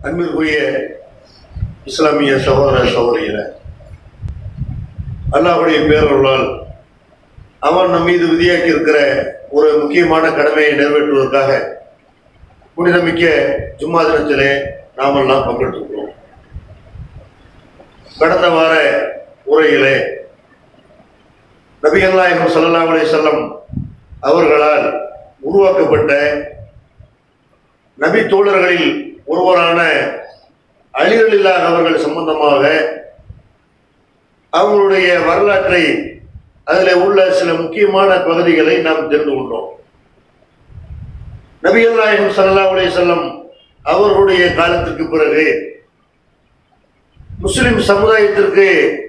அன்பிற்குரிய இஸ்லாமிய சகோதர சகோதரிகளை அல்லாஹுடைய பேரருளால் அவன் நம் மீது விதியாக்கி இருக்கிற ஒரு முக்கியமான கடமையை நிறைவேற்றுவதற்காக புனிதமிக்க ஜும்மா தினத்திலே நாமெல்லாம் பங்கெடுத்துக்கிறோம் கடந்த வார உரையிலே நபிகள் நாயகம் ஸல்லல்லாஹு அலைஹி வஸல்லம் அவர்களால் உருவாக்கப்பட்ட நபி தோழர்களில் ஒருவரான அலிகளில்லாஹ் அவர்கள் சம்பந்தமாக அவங்களுடைய வரலாற்றை அதில் உள்ள சில முக்கியமான பகுதிகளை நாம் தெரிந்து கொண்டோம் நபிகள் நாயகம் ஸல்லல்லாஹு அலைஹி வஸல்லம் அவர்களுடைய காலத்துக்கு பிறகு முஸ்லிம் சமுதாயத்திற்கு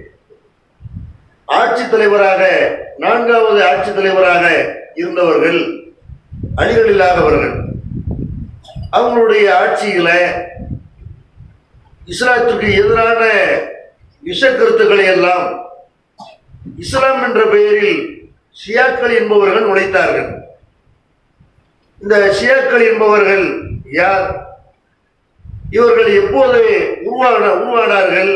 ஆட்சி தலைவராக நான்காவது ஆட்சி தலைவராக இருந்தவர்கள் அணிகளில்லாதவர்கள் அவங்களுடைய ஆட்சியில இஸ்லாத்துக்கு எதிரான விஷ கருத்துக்களை எல்லாம் இஸ்லாம் என்ற பெயரில் ஷியாக்கள் என்பவர்கள் நுழைத்தார்கள் இந்த ஷியாக்கள் என்பவர்கள் யார் இவர்கள் எப்போது உருவான உருவானார்கள்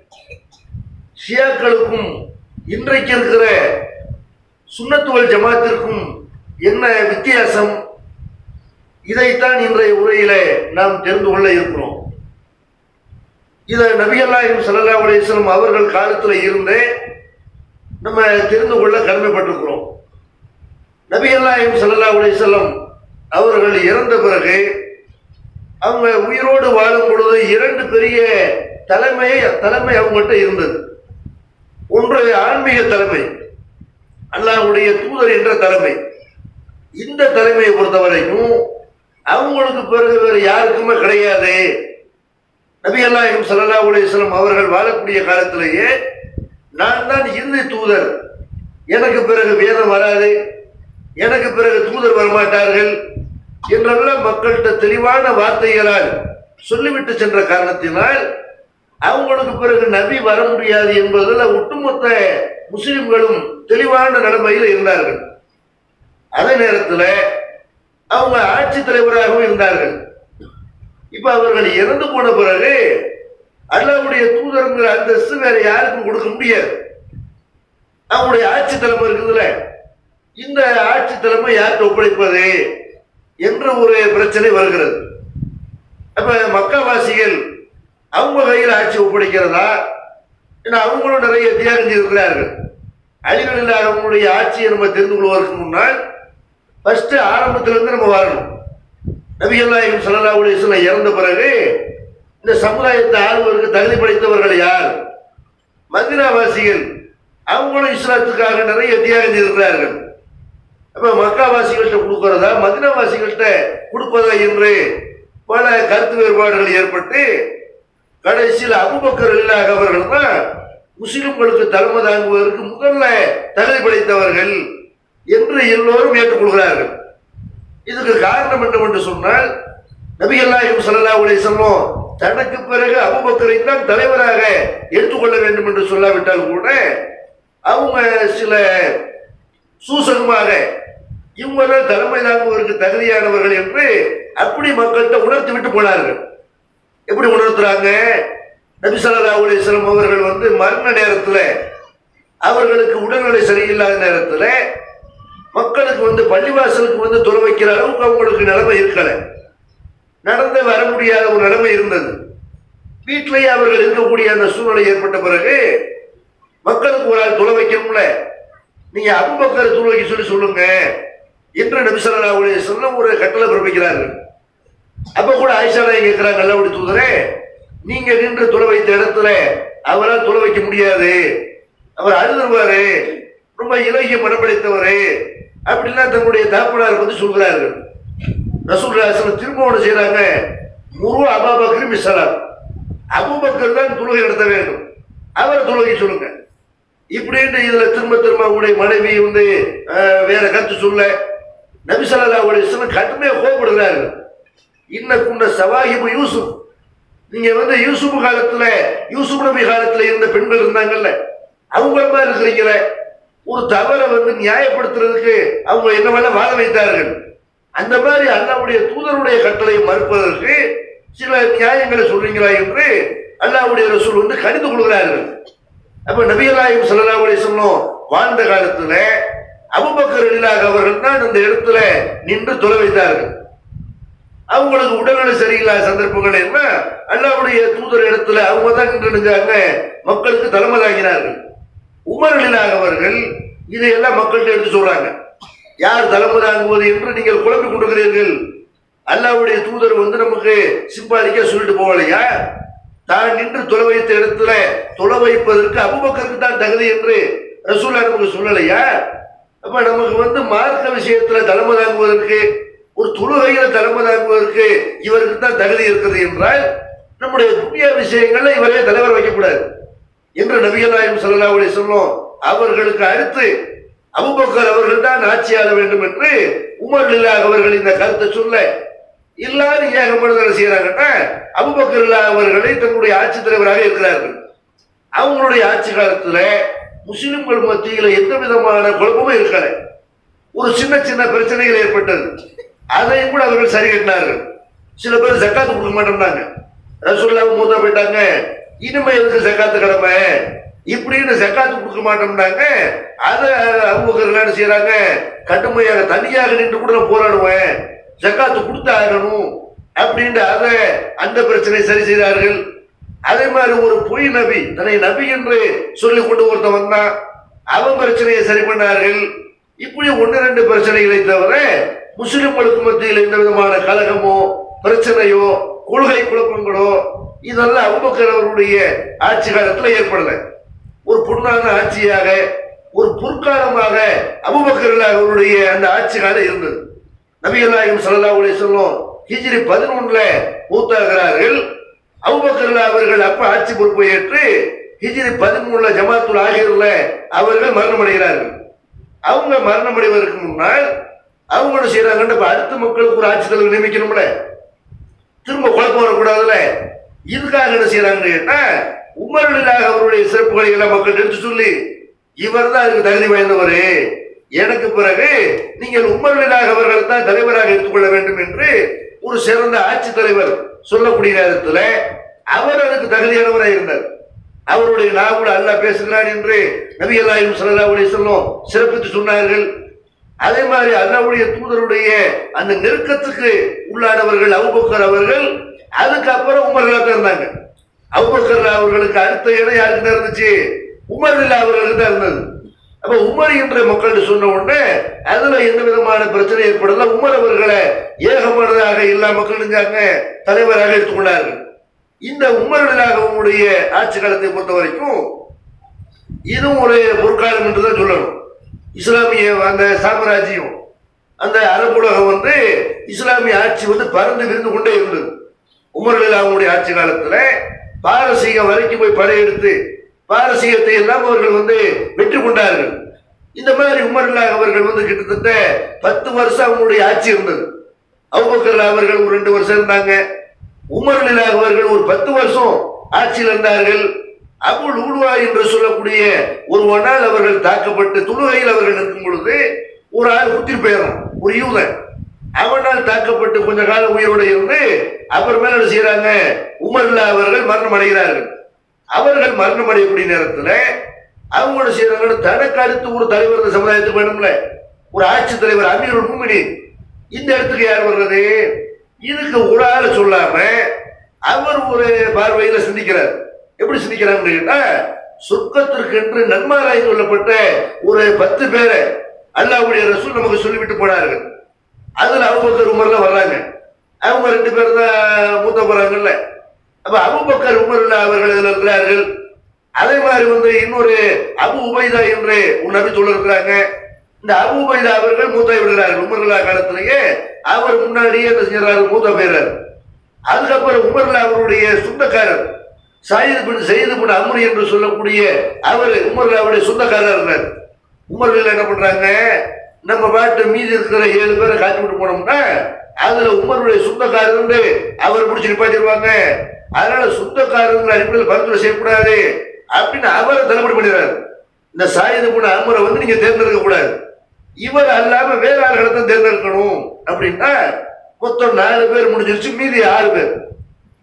ஷியாக்களுக்கும் இன்றைக்கு இருக்கிற சுன்னத்துவல் ஜமாத்திற்கும் என்ன வித்தியாசம் இதைத்தான் இன்றைய உரையில நாம் தெரிந்து கொள்ள இருக்கிறோம் இதை நபியல்லாஹிம் ஸல்லல்லாஹு அலைஹி வஸல்லம் அவர்கள் காலத்தில் இருந்தே நம்ம தெரிந்து கொள்ள கடமைப்பட்டிருக்கிறோம் நபியல்லாஹிம் ஸல்லல்லாஹு அலைஹி வஸல்லம் அவர்கள் இறந்த பிறகு அவங்க உயிரோடு வாழும் பொழுது இரண்டு பெரிய தலைமை தலைமை அவங்ககிட்ட இருந்தது ஒன்று ஆன்மீக தலைமை அல்லாஹ்வுடைய தூதர் என்ற தலைமை இந்த தலைமையை பொறுத்தவரைக்கும் அவங்களுக்கு பிறகு வேறு யாருக்குமே கிடையாது நபி அல்லாஹிம் ஸல்லல்லாஹு அலைஹி வஸல்லம் அவர்கள் வாழக்கூடிய காலத்திலேயே நான் தான் இறுதி தூதர் எனக்கு பிறகு வேதம் வராது எனக்கு பிறகு தூதர் வரமாட்டார்கள் என்றெல்லாம் மக்கள்கிட்ட தெளிவான வார்த்தைகளால் சொல்லிவிட்டு சென்ற காரணத்தினால் அவங்களுக்கு பிறகு நபி வர முடியாது என்பதில் ஒட்டுமொத்த முஸ்லிம்களும் தெளிவான நிலைமையில் இருந்தார்கள் அதே நேரத்தில் அவங்க ஆட்சி தலைவராகவும் இருந்தார்கள் இப்ப அவர்கள் இறந்து போன பிறகு அல்லாவுடைய தூதருங்கிற அந்தஸ்து வேற யாருக்கும் கொடுக்க முடியாது அவங்களுடைய ஆட்சி தலைமை இருக்குதுல்ல இந்த ஆட்சி தலைமை யார்கிட்ட ஒப்படைப்பது என்ற ஒரு பிரச்சனை வருகிறது அப்ப மக்காவாசிகள் அவங்க கையில் ஆட்சி ஒப்படைக்கிறதா ஏன்னா அவங்களும் நிறைய தியாகம் செய்திருக்கிறார்கள் அழிகள் இல்லாத அவங்களுடைய ஆட்சியை நம்ம தெரிந்து கொள்வதற்கு முன்னால் ஃபர்ஸ்ட் ஆரம்பத்திலிருந்து நம்ம வரணும் நபிகள் நாயகம் ஸல்லல்லாஹு அலைஹி வஸல்லம் இறந்த பிறகு இந்த சமுதாயத்தை ஆளுவதற்கு தகுதி படைத்தவர்கள் யார் மதினாவாசிகள் அவங்களும் இஸ்லாத்துக்காக நிறைய தியாகம் செய்திருக்கிறார்கள் அப்ப மக்காவாசிகள்கிட்ட கொடுக்கறதா மதினாவாசிகள்கிட்ட கொடுப்பதா என்று பல கருத்து வேறுபாடுகள் ஏற்பட்டு கடைசியில் அபுபக்கர் இல்லாத அவர்கள் தான் முஸ்லிம்களுக்கு தலைமை தாங்குவதற்கு முதல்ல தகுதி படைத்தவர்கள் என்று எல்லோரும் ஏற்றுக்கொள்கிறார்கள் இதுக்கு காரணம் என்னவென்று சொன்னால் நபிகள்நாயகம் ஸல்லல்லாஹு அலைஹி வஸல்லம் தனக்கு பிறகு அபூபக்கரை தான் தலைவராக எடுத்துக்கொள்ள வேண்டும் என்று சொல்லாவிட்டால் கூட அவங்க சில சூசகமாக இவங்க தான் தலைமை தாங்குவதற்கு தகுதியானவர்கள் என்று அப்படி மக்கள்கிட்ட உணர்த்தி விட்டு போனார்கள் எப்படி உணர்த்துறாங்க நபி ஸல்லல்லாஹு அலைஹி வஸல்லம் அவர்கள் வந்து மரண நேரத்தில் அவர்களுக்கு உடல்நிலை சரியில்லாத நேரத்தில் மக்களுக்கு வந்து பள்ளிவாசலுக்கு வந்து துறை வைக்கிற அளவுக்கு அவங்களுக்கு நிலைமை இருக்கல நடந்து வர முடியாத ஒரு நிலைமை இருந்தது வீட்டிலேயே அவர்கள் இருக்கக்கூடிய அந்த சூழ்நிலை ஏற்பட்ட பிறகு மக்களுக்கு ஒரு ஆள் துறை வைக்கணும்ல நீங்க அபுபக்கர் துறை வைக்க சொல்லி சொல்லுங்க என்று நபிசல்லா சொல்ல ஒரு கட்டளை பிறப்பிக்கிறார்கள் அப்ப கூட ஆயிஷா நாயகி கேட்கிறாங்க நல்லபடி தூதரே நீங்க நின்று துறை வைத்த இடத்துல அவரால் துறை வைக்க முடியாது அவர் அழுதுருவாரு ரொம்ப இலகிய மனப்படைத்தவரு அப்படிலாம் தன்னுடைய தாப்பனார் வந்து சொல்கிறார்கள் ரசூல் திரும்பவும் செய்யறாங்க முரு அபாபக்கர் மிஸ்ஸலாம் அபுபக்கர் தான் தொழுகை நடத்த வேண்டும் அவர் தொழுகை சொல்லுங்க இப்படின்னு இதுல திரும்ப திரும்ப அவங்களுடைய மனைவி வந்து அஹ், வேற கருத்து சொல்ல நபிசல்லா உடைய கடுமையா கோபப்படுகிறார்கள் இன்னக்குண்ட சவாஹிபு யூசுப் நீங்க வந்து யூசுப் காலத்துல யூசுப் நபி காலத்துல இருந்த பெண்கள் இருந்தாங்கல்ல அவங்கள மாதிரி இருக்கிறீங்களே ஒரு தவறை வந்து நியாயப்படுத்துறதுக்கு அவங்க என்ன வேணா வாழ வைத்தார்கள் அந்த மாதிரி அல்லாவுடைய தூதருடைய கட்டளை மறுப்பதற்கு சில நியாயங்களை சொல்றீங்களா என்று அல்லாஹ்வுடைய ரசூல் வந்து கணிந்து கொள்கிறார்கள் அப்ப நபிகளாயும் ஸல்லல்லாஹு அலைஹி வஸல்லம் வாழ்ந்த காலத்துல அபூபக்கர் ரலியல்லாஹு அவர்கள் தான் அந்த இடத்துல நின்று தொலை வைத்தார்கள் அவங்களுக்கு உடல்நிலை சரியில்லாத சந்தர்ப்பங்கள் என்ன அல்லாவுடைய தூதர் இடத்துல அவங்க தான் நின்று நின்றாங்க மக்களுக்கு தலைமை தாங்கினார்கள் உமர் அலிலாக அவர்கள் இதையெல்லாம் மக்கள்கிட்ட எடுத்து சொல்றாங்க யார் தலைமை தாங்குவது என்று நீங்கள் குழம்பிக் கொண்டிருக்கிறீர்கள் அல்லாவுடைய தூதர் வந்து நமக்கு சிம்பாலிக்கா சொல்லிட்டு போகலையா தான் நின்று தொலை வைத்த இடத்துல தொலை வைப்பதற்கு அபுபக்கருக்கு தான் தகுதி என்று ரசூலா நமக்கு சொல்லலையா அப்ப நமக்கு வந்து மார்க்க விஷயத்துல தலைமை தாங்குவதற்கு ஒரு தொழுகையில தலைமை தாங்குவதற்கு இவருக்கு தான் தகுதி இருக்குது என்றால் நம்முடைய துணியா விஷயங்கள்ல இவரே தலைவர் வைக்கக்கூடாது என்று நபிகள் நாயகம் ஸல்லல்லாஹு அலைஹி வஸல்லம் அவர்களுக்கு அடுத்து அபூபக்கர் அவர்கள் தான் ஆட்சியாள வேண்டும் என்று உமர் லில்லாஹ் அவர்கள் இந்த கருத்தை சொல்ல எல்லாரும் ஏகப்படுதலை செய்யறாங்கன்னா அபூபக்கர் லில்லாஹ் அவர்களை தன்னுடைய ஆட்சி தலைவராக இருக்கிறார்கள் அவங்களுடைய ஆட்சி காலத்துல முஸ்லிம்கள் மத்தியில எந்த விதமான குழப்பமும் இருக்கல ஒரு சின்ன சின்ன பிரச்சனைகள் ஏற்பட்டது அதையும் கூட அவர்கள் சரி கட்டினார்கள் சில பேர் ஜக்காத்து கொடுக்க மாட்டேன்னாங்க ரசூல்லா மூத்தா போயிட்டாங்க இனிமே எதுக்கு ஜக்காத்து கடமை இப்படின்னு ஜக்காத்து கொடுக்க மாட்டோம்னாங்க அதை அவங்க என்ன செய்யறாங்க கடுமையாக தனியாக நின்று கூட நான் போராடுவேன் ஜக்காத்து கொடுத்து ஆகணும் அப்படின்ட்டு அதை அந்த பிரச்சனை சரி செய்தார்கள் அதே மாதிரி ஒரு பொய் நபி தன்னை நபி என்று சொல்லி கொண்டு ஒருத்தன் வந்தான் அவன் பிரச்சனையை சரி பண்ணார்கள் இப்படி ஒன்று ரெண்டு பிரச்சனைகளை தவிர முஸ்லிம்களுக்கு மத்தியில் எந்த விதமான கலகமோ பிரச்சனையோ கொள்கை குழப்பங்களோ இதெல்லாம் அபுபக்கர் அவருடைய ஆட்சி காலத்துல ஏற்படல ஒரு பொன்னான ஆட்சியாக ஒரு பொற்காலமாக அபுபக்கர் அவருடைய அந்த ஆட்சி காலம் இருந்தது நபிகள் நாயகம் ஸல்லல்லாஹு அலைஹி வஸல்லம் ஹிஜ்ரி பதினொன்றுல மூத்தாகிறார்கள் அபுபக்கர் அவர்கள் அப்ப ஆட்சி பொறுப்பை ஏற்று ஹிஜ்ரி பதிமூணுல ஜமாத்துல் ஆகியர்ல அவர்கள் மரணமடைகிறார்கள் அவங்க மரணமடைவதற்கு முன்னால் அவங்க என்ன செய்யறாங்கன்னு இப்ப அடுத்த மக்களுக்கு ஒரு ஆட்சி தலைவர் நியமிக்கணும்ல திரும்ப குழப்பம் வரக்கூடாதுல்ல இதுக்காக என்ன செய்யறாங்கன்னு கேட்டா உமரலிலாக அவருடைய சிறப்புகளை எல்லாம் மக்கள் எடுத்து சொல்லி இவர் தான் அதுக்கு தகுதி வாய்ந்தவர் எனக்கு பிறகு நீங்கள் உமரலிலாக அவர்களை தான் தலைவராக எடுத்துக்கொள்ள வேண்டும் என்று ஒரு சிறந்த ஆட்சி தலைவர் சொல்லக்கூடிய நேரத்துல அவர் அதுக்கு தகுதியானவராக இருந்தார் அவருடைய நாவுல அல்லாஹ் பேசுகிறான் என்று நபி அல்லாஹிம் ஸல்லல்லாஹு அலைஹி வஸல்லம் சிறப்பித்து சொன்னார்கள் அதே மாதிரி அல்லாஹ்வுடைய தூதருடைய அந்த நெருக்கத்துக்கு உள்ளானவர்கள் அபூபக்கர் அவர்கள் அதுக்கப்புறம் உமர்களாக தான் இருந்தாங்க அபூபக்கர் அவர்களுக்கு அடுத்த இடம் யாருக்கு தான் இருந்துச்சு உமர் இல்லா அவர்களுக்கு தான் இருந்தது அப்ப உமர் என்ற மக்கள் சொன்ன உடனே அதுல எந்த விதமான பிரச்சனை ஏற்படல உமர் அவர்களை ஏகமானதாக எல்லா மக்கள் இருந்தாங்க தலைவராக எடுத்துக்கொண்டார்கள் இந்த உமர்களாக உங்களுடைய ஆட்சி காலத்தை பொறுத்த வரைக்கும் இதுவும் ஒரு பொற்காலம் என்று தான் சொல்லணும் இஸ்லாமிய அந்த சாம்ராஜ்யம் அந்த அரபுலகம் வந்து இஸ்லாமிய ஆட்சி வந்து பறந்து விரிந்து கொண்டே இருந்தது உமர்கள் அவங்களுடைய ஆட்சி காலத்துல பாரசீகம் வரைக்கும் போய் படையெடுத்து பாரசீகத்தை எல்லாம் அவர்கள் வந்து வெற்றி கொண்டார்கள் இந்த மாதிரி உமர்கள் அவர்கள் வந்து கிட்டத்தட்ட பத்து வருஷம் அவங்களுடைய ஆட்சி இருந்தது அவுபக்கர் அவர்கள் ஒரு ரெண்டு வருஷம் இருந்தாங்க உமர் அவர்கள் ஒரு பத்து வருஷம் ஆட்சியில் இருந்தார்கள் அபுல் ஊடுவா என்று சொல்லக்கூடிய ஒரு நாள் அவர்கள் தாக்கப்பட்டு துணுகையில் அவர்கள் நிற்கும் பொழுது ஒரு ஆள் குத்தி போயிடும் ஒரு யூதன் அவனால் தாக்கப்பட்டு கொஞ்ச காலம் உயிரோடு இருந்து அப்புறமேல என்ன செய்யறாங்க உமர்ல அவர்கள் மரணம் அடைகிறார்கள் அவர்கள் மரணம் அடையக்கூடிய நேரத்துல அவங்க என்ன செய்யறாங்க தனக்கு அடுத்து ஒரு தலைவர் இந்த சமுதாயத்துக்கு வேணும்ல ஒரு ஆட்சி தலைவர் அமீர் மூமினி இந்த இடத்துக்கு யார் வர்றது இதுக்கு ஒரு ஆள் சொல்லாம அவர் ஒரு பார்வையில சிந்திக்கிறார் எப்படி சிந்திக்கிறாங்கன்னு கேட்டா சொர்க்கத்திற்கென்று நன்மாராய் சொல்லப்பட்ட ஒரு பத்து பேரை அல்லாஹ்வுடைய ரசூல் நமக்கு சொல்லிவிட்டு போனார்கள் அதுல அபுபக்கர் உமர்லாம் வர்றாங்க அவங்க ரெண்டு பேர் தான் மூத்த போறாங்கல்ல அப்ப அபுபக்கர் உமர் அவர்கள் இதுல இருக்கிறார்கள் அதே மாதிரி வந்து இன்னொரு அபு உபைதா என்று ஒரு நபி இருக்கிறாங்க இந்த அபு உபைதா அவர்கள் மூத்தாய் விடுகிறார்கள் உமர்லா காலத்திலேயே அவர் முன்னாடியே என்ன செய்யறாரு மூத்த போயிறாரு அதுக்கப்புறம் உமர்ல அவருடைய சொந்தக்காரர் சாயிது பின் செய்து பின் அம்ரு என்று சொல்லக்கூடிய அவர் உமர்ல அவருடைய சொந்தக்காரர் இருந்தார் உமர்ல என்ன பண்றாங்க நம்ம பாட்டு மீதி இருக்கிற ஏழு பேரை காட்டி விட்டு போனோம்னா அதுல உமருடைய சொந்தக்காரர் அவர் பிடிச்சி நிப்பாட்டிடுவாங்க அதனால சொந்தக்காரர்கள் அடிப்படையில் பரிந்துரை செய்யக்கூடாது அப்படின்னு அவரை தள்ளுபடி பண்ணிடுறாரு இந்த சாயுத குண அமரை வந்து நீங்க தேர்ந்தெடுக்க கூடாது இவர் அல்லாம வேற ஆள்களை தான் தேர்ந்தெடுக்கணும் அப்படின்னா மொத்தம் நாலு பேர் முடிஞ்சிருச்சு மீதி ஆறு பேர்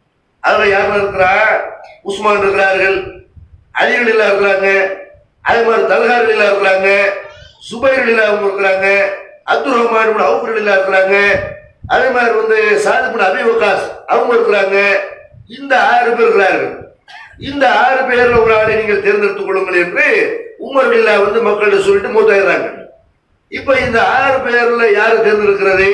அதுல யாரெல்லாம் இருக்கிறா உஸ்மான் இருக்கிறார்கள் அலிகளில் இருக்கிறாங்க அதே மாதிரி தல்காரில் இருக்கிறாங்க சுபைரில் அவங்க இருக்கிறாங்க அப்துல் ரஹ்மான் அவுஃபரில் இருக்கிறாங்க அதே மாதிரி வந்து சாதிபுன் அபி வக்காஸ் அவங்க இருக்கிறாங்க இந்த ஆறு பேர் இருக்கிறார்கள் இந்த ஆறு பேர்ல ஒரு ஆளை நீங்கள் தேர்ந்தெடுத்துக் கொள்ளுங்கள் என்று உமர்களில் வந்து மக்கள்கிட்ட சொல்லிட்டு மூத்தாயிடுறாங்க இப்ப இந்த ஆறு பேர்ல யாரு தேர்ந்தெடுக்கிறது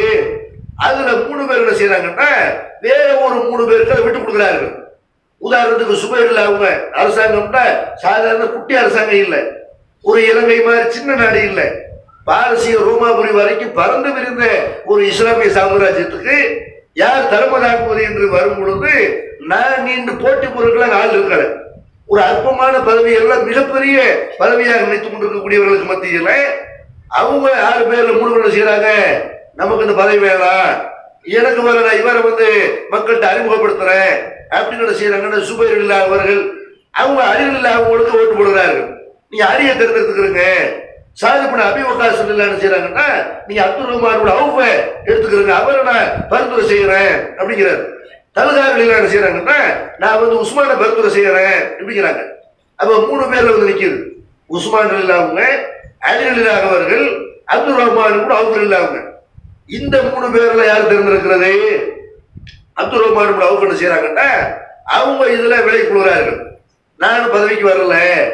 அதுல மூணு பேர் என்ன செய்யறாங்கன்னா வேற ஒரு மூணு பேருக்கு அதை விட்டு கொடுக்குறார்கள் உதாரணத்துக்கு சுபைரில் அவங்க அரசாங்கம்னா சாதாரண குட்டி அரசாங்கம் இல்லை ஒரு இலங்கை மாதிரி சின்ன நாடு இல்லை பாரசீக ரோமாபுரி வரைக்கும் பறந்து விரிந்த ஒரு இஸ்லாமிய சாம்ராஜ்யத்துக்கு யார் தலைமை தாக்குவது என்று வரும் பொழுது நான் நீண்டு போட்டி பொருட்கள் ஆள் இருக்கிற ஒரு அற்பமான பதவி எல்லாம் மிகப்பெரிய பதவியாக நினைத்துக் கொண்டிருக்கக்கூடியவர்களுக்கு மத்தியில அவங்க ஆறு பேர்ல மூணு பேர் செய்யறாங்க நமக்கு இந்த பதவி வேணாம் எனக்கு வர நான் இவரை வந்து மக்கள்கிட்ட அறிமுகப்படுத்துறேன் அப்படின்னு என்ன செய்யறாங்கன்னா சுபைர் இல்லா அவர்கள் அவங்க அறிவு இல்லா அவங்களுக்கு ஓட்டு போடுறார்கள் நீங்க அரிய தேர்ந்தெடுத்துக்கிறீங்க சாதிப்பட அபிவகாசம் இல்லை என்ன செய்யறாங்கன்னா நீங்க அப்துல் ரஹ்மானோட அவங்க எடுத்துக்கிறீங்க அவரை நான் பரிந்துரை செய்யறேன் அப்படிங்கிறார் தலகாரில் என்ன செய்யறாங்கன்னா நான் வந்து உஸ்மான பரிந்துரை செய்யறேன் அப்படிங்கிறாங்க அப்ப மூணு பேர்ல வந்து நிக்குது உஸ்மான் இல்லாமங்க அலிகள் இல்லாதவர்கள் அப்துல் ரஹ்மான் கூட அவங்க இல்லாமங்க இந்த மூணு பேர்ல யார் தேர்ந்தெடுக்கிறது அப்துல் ரஹ்மான் கூட அவங்க என்ன செய்யறாங்கன்னா அவங்க இதுல விலை கொள்கிறார்கள் நான் பதவிக்கு வரல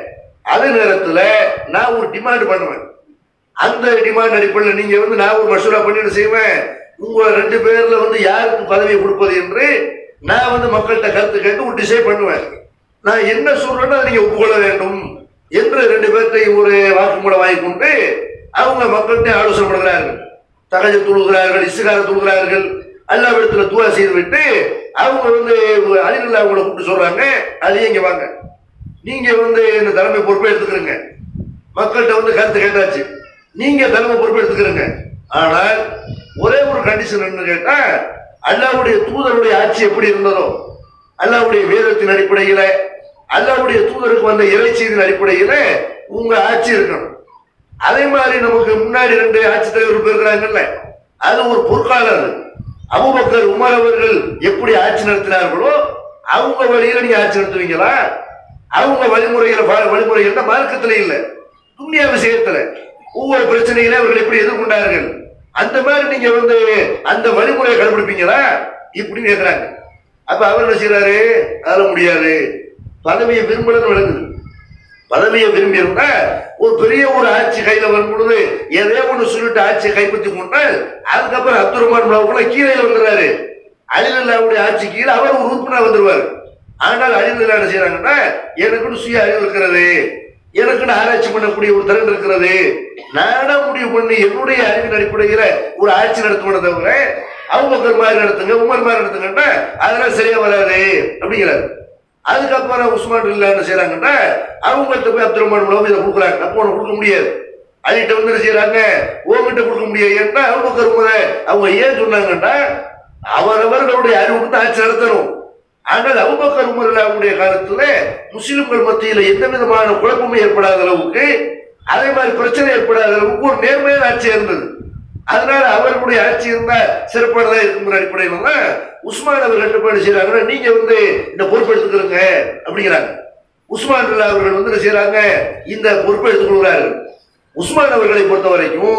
அதே நேரத்துல நான் ஒரு டிமாண்ட் பண்ணுவேன் அந்த டிமாண்ட் அடிப்படையில் நீங்க வந்து நான் ஒரு மசூரா பண்ணிட்டு செய்வேன் உங்க ரெண்டு பேர்ல வந்து யாருக்கு பதவி கொடுப்பது என்று நான் வந்து மக்கள்கிட்ட கருத்து கேட்டு ஒரு டிசைட் பண்ணுவேன் நான் என்ன சொல்றேன்னு அதை நீங்க ஒப்புக்கொள்ள வேண்டும் என்று ரெண்டு பேர்த்தை ஒரு வாக்குமூலம் வாங்கி கொண்டு அவங்க மக்கள்கிட்ட ஆலோசனை பண்ணுகிறார்கள் தகஜ தொழுகிறார்கள் இசுகார தொழுகிறார்கள் அல்லா இடத்துல துவா செய்து விட்டு அவங்க வந்து அழிவில் அவங்கள கூப்பிட்டு சொல்றாங்க அதையே இங்க வாங்க நீங்க வந்து இந்த தலைமை பொறுப்பை எடுத்துக்கிறீங்க மக்கள்கிட்ட வந்து கருத்து கேட்டாச்சு நீங்க தலைமை பொறுப்பை எடுத்துக்கிறீங்க ஆனால் ஒரே ஒரு கண்டிஷன் என்ன கேட்டா அல்லாவுடைய தூதருடைய ஆட்சி எப்படி இருந்ததோ அல்லாவுடைய வேதத்தின் அடிப்படையில அல்லாவுடைய தூதருக்கு வந்த இறைச்சியின் அடிப்படையில உங்க ஆட்சி இருக்கணும் அதே மாதிரி நமக்கு முன்னாடி ரெண்டு ஆட்சி தலைவர் இருக்கிறாங்கல்ல அது ஒரு பொற்காலம் அது அபுபக்கர் உமர் அவர்கள் எப்படி ஆட்சி நடத்தினார்களோ அவங்க வழியில நீங்க ஆட்சி நடத்துவீங்களா அவங்க வழிமுறையில பா- வழிமுறைகள் தான் மார்க்கத்துல இல்ல துன்யா விஷயத்துல ஒவ்வொரு பிரச்சனையில அவர்கள் எப்படி எதிர்கொண்டார்கள் அந்த மாதிரி நீங்க வந்து அந்த வழிமுறையை கடைபிடிப்பீங்களா இப்படின்னு கேக்குறாங்க அப்ப அவர் என்ன செய்யறாரு அதெல்லாம் முடியாது பதவியை விரும்பலன்னு விளங்குது பதவியை விரும்பி இருந்தா ஒரு பெரிய ஒரு ஆட்சி கையில வரும் பொழுது எதே ஒண்ணு சொல்லிட்டு ஆட்சியை கைப்பற்றி கொண்டால் அதுக்கப்புறம் அப்துல் ரஹ்மான் கூட கீழே வந்துடுறாரு அலிலாவுடைய ஆட்சி கீழே அவர் ஒரு உறுப்பினர் வந்துருவாரு ஆனால் அலிலா என்ன செய்யறாங்கன்னா எனக்குன்னு சுய அறிவு இருக்கிறது எனக்குன்னு ஆராய்ச்சி பண்ணக்கூடிய ஒரு திறன் இருக்கிறது நானா முடிவு பண்ணி என்னுடைய அறிவின் அடிப்படையில ஒரு ஆட்சி நடத்துவன தவிர அவங்க மாதிரி நடத்துங்க உமர் மாதிரி நடத்துங்கன்னா அதெல்லாம் சரியா வராது அப்படிங்கிறாரு அதுக்கப்புறம் உஸ்மான் இல்ல என்ன செய்யறாங்கன்னா அவங்கள்ட்ட போய் அப்துல் ரஹ்மான் உலகம் இதை கொடுக்குறாங்க அப்போ உனக்கு கொடுக்க முடியாது அதுகிட்ட வந்து என்ன செய்யறாங்க உங்ககிட்ட கொடுக்க முடியாது ஏன்னா அவங்க உமரை அவங்க ஏன் சொன்னாங்கன்னா அவரவர்களுடைய அறிவுக்கு தான் ஆட்சி நடத்தணும் ஆனால் அபுபக்கர் உமர் அவங்களுடைய காலத்துல முஸ்லிம்கள் மத்தியில எந்த விதமான குழப்பமும் ஏற்படாத அளவுக்கு அதே மாதிரி பிரச்சனை ஏற்படாத அளவுக்கு ஒரு நேர்மையான ஆட்சி இருந்தது அதனால அவர்களுடைய ஆட்சி இருந்தா சிறப்பானதா இருக்குங்கிற அடிப்படையில தான் உஸ்மான் அவர் ரெண்டு பேர் செய்யறாங்கன்னா நீங்க வந்து இந்த பொறுப்பு எடுத்துக்கிறீங்க அப்படிங்கிறாங்க உஸ்மான் பில்லா அவர்கள் வந்து என்ன செய்யறாங்க இந்த பொறுப்பை எடுத்துக்கொள்கிறார்கள் உஸ்மான் அவர்களை பொறுத்த வரைக்கும்